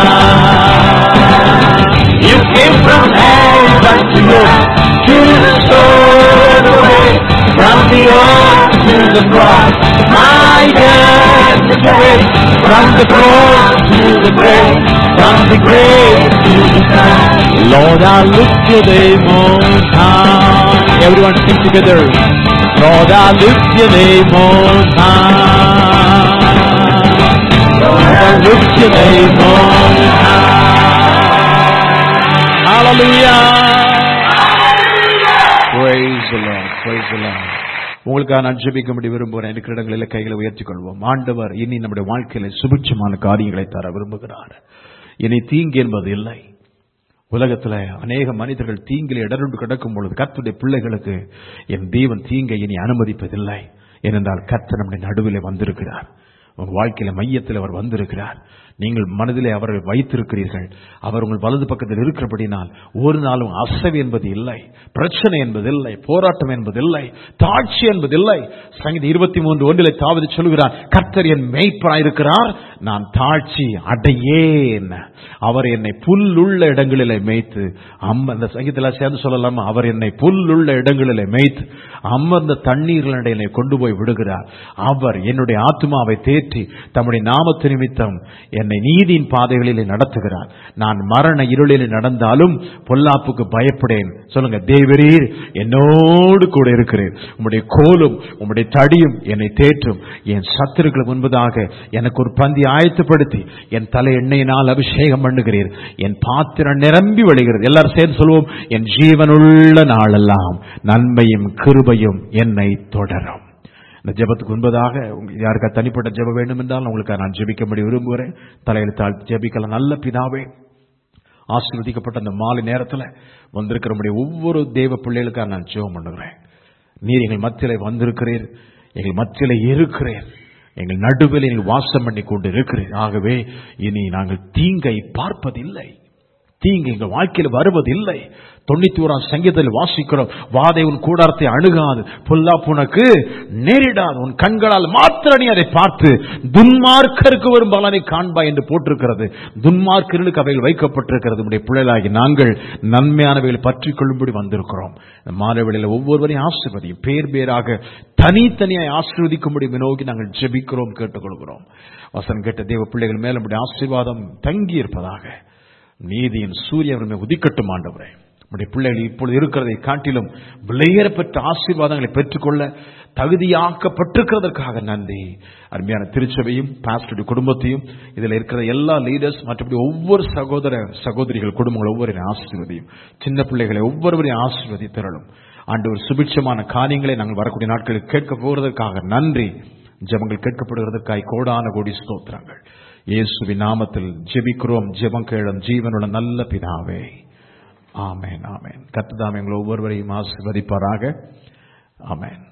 high. You came from heaven to earth to show the way from the earth to the cross. My death is great from the cross to the grave, from the grave to the sky. Lord, I lift your name on high. Everyone sing together. Lord, I lift your name on high. Lord, I lift your name on high. Hallelujah. Praise the Lord. Praise the Lord. உங்களுக்காக நான் ஜெபிக்கும்படி விரும்புகிறேன் இருக்கிற இடங்களில் கைகளை உயர்த்திக் கொள்வோம் ஆண்டவர் இனி நம்முடைய வாழ்க்கையில சுபிட்சமான காரியங்களை தர விரும்புகிறார் இனி தீங்கு என்பது இல்லை உலகத்துல அநேக மனிதர்கள் தீங்கில் இடருண்டு கிடக்கும் பொழுது கர்த்தருடைய பிள்ளைகளுக்கு என் தேவன் தீங்கை இனி அனுமதிப்பதில்லை ஏனென்றால் கர்த்தர் நம்முடைய நடுவிலே வந்திருக்கிறார் உங்கள் வாழ்க்கையில மையத்தில் அவர் வந்திருக்கிறார் நீங்கள் மனதிலே அவரை வைத்திருக்கிறீர்கள் அவர் உங்கள் வலது பக்கத்தில் இருக்கிறபடினால் ஒரு நாளும் அசைவு என்பது இல்லை பிரச்சனை என்பது இல்லை போராட்டம் என்பது இல்லை தாட்சி என்பது இல்லை சங்கீத இருபத்தி மூன்று ஒன்றிலே தாவது சொல்கிறார் கர்த்தர் என் மேய்ப்பராயிருக்கிறார் நான் தாழ்ச்சி அடையேன் அவர் என்னை புல்லுள்ள இடங்களிலே மேய்த்து அம்ம அந்த சங்கீதத்தில் சேர்ந்து சொல்லலாமா அவர் என்னை புல்லுள்ள இடங்களிலே மேய்த்து அமர்ந்த தண்ணீர்கள் என்னை கொண்டு போய் விடுகிறார் அவர் என்னுடைய ஆத்மாவை தேற்றி தம்முடைய நாமத்து நிமித்தம் என்னை நீதியின் பாதைகளிலே நடத்துகிறார் நான் மரண இருளில் நடந்தாலும் பொல்லாப்புக்கு பயப்படேன் சொல்லுங்க தேவரீர் என்னோடு கூட இருக்கிறேன் உம்முடைய கோலும் உம்முடைய தடியும் என்னை தேற்றும் என் சத்துருக்களுக்கு முன்பதாக எனக்கு ஒரு பந்தி ஆயத்தப்படுத்தி என் தலை எண்ணெயினால் அபிஷேகம் பண்ணுகிறீர் என் பாத்திரம் நிரம்பி வழிகிறது எல்லாரும் சேர்ந்து சொல்லுவோம் என் ஜீவனுள்ள நாளெல்லாம் நன்மையும் கிருபையும் என்னை தொடரும் இந்த ஜெபத்துக்கு முன்பதாக உங்களுக்கு யாருக்கா தனிப்பட்ட ஜெபம் வேண்டும் என்றால் உங்களுக்கு நான் ஜெபிக்கும்படி விரும்புகிறேன் தலையில் தாழ்த்தி ஜெபிக்கலாம் நல்ல பிதாவே ஆசீர்வதிக்கப்பட்ட அந்த மாலை நேரத்தில் வந்திருக்கிற நம்முடைய ஒவ்வொரு தேவ பிள்ளைகளுக்காக நான் ஜெபம் பண்ணுகிறேன் நீர் எங்கள் மத்தியில வந்திருக்கிறீர் எங்கள் மத்தியில இருக்கிறேன் எங்கள் நடுவில் நீங்கள் வாசம் பண்ணி கொண்டு இருக்கிறேன் ஆகவே இனி நாங்கள் தீங்கை பார்ப்பதில்லை தீங்கு எங்கள் வாழ்க்கையில் வருவதில்லை தொண்ணூத்தி ஓராம் சங்கீதத்தில் வாசிக்கிறோம் வாதை உன் கூடாரத்தை அணுகாது பொல்லாப்பு உனக்கு நேரிடாது உன் கண்களால் மாத்திர நீ அதை பார்த்து துன்மார்க்கருக்கு வரும் பலனை காண்பா என்று போட்டிருக்கிறது துன்மார்க்கர்களுக்கு அவைகள் வைக்கப்பட்டிருக்கிறது நம்முடைய பிள்ளைகளாகி நாங்கள் நன்மையானவைகளை பற்றிக் கொள்ளும்படி வந்திருக்கிறோம் இந்த மாணவர்களில் ஒவ்வொருவரையும் ஆசிர்வதியும் பேர் பேராக தனித்தனியாய் ஆசீர்வதிக்கும்படி நோக்கி நாங்கள் ஜெபிக்கிறோம் கேட்டுக்கொள்கிறோம் வசன் கேட்ட தேவ பிள்ளைகள் மேல நம்முடைய ஆசீர்வாதம் தங்கி இருப்பதாக நீதியின் சூரியன் உதிக்கட்டும் ஆண்டவரே நம்முடைய பிள்ளைகள் இப்பொழுது இருக்கிறதை காட்டிலும் விலையேறப்பட்ட ஆசீர்வாதங்களை பெற்றுக்கொள்ள தகுதியாக்கப்பட்டிருக்கிறதற்காக நன்றி அருமையான திருச்சபையும் பாஸ்டருடைய குடும்பத்தையும் இதில் இருக்கிற எல்லா லீடர்ஸ் மற்றபடி ஒவ்வொரு சகோதர சகோதரிகள் குடும்பங்கள் ஒவ்வொரு ஆசீர்வதியும் சின்ன பிள்ளைகளை ஒவ்வொருவரையும் ஆசீர்வதி திரளும் ஆண்டவர் சுபிட்சமான காரியங்களை நாங்கள் வரக்கூடிய நாட்களில் கேட்க போவதற்காக நன்றி ஜெபங்கள் கேட்கப்படுவதற்காய் கோடான கோடி ஸ்தோத்திரங்கள் இயேசுவின் நாமத்தில் ஜெபிக்கிறோம் ஜெபம் கேளும் ஜீவனுள்ள நல்ல பிதாவே ஆமென் ஆமென் கர்த்ததாம் எங்களை ஒவ்வொருவரையும் ஆசீர்வதிப்பாராக ஆமென்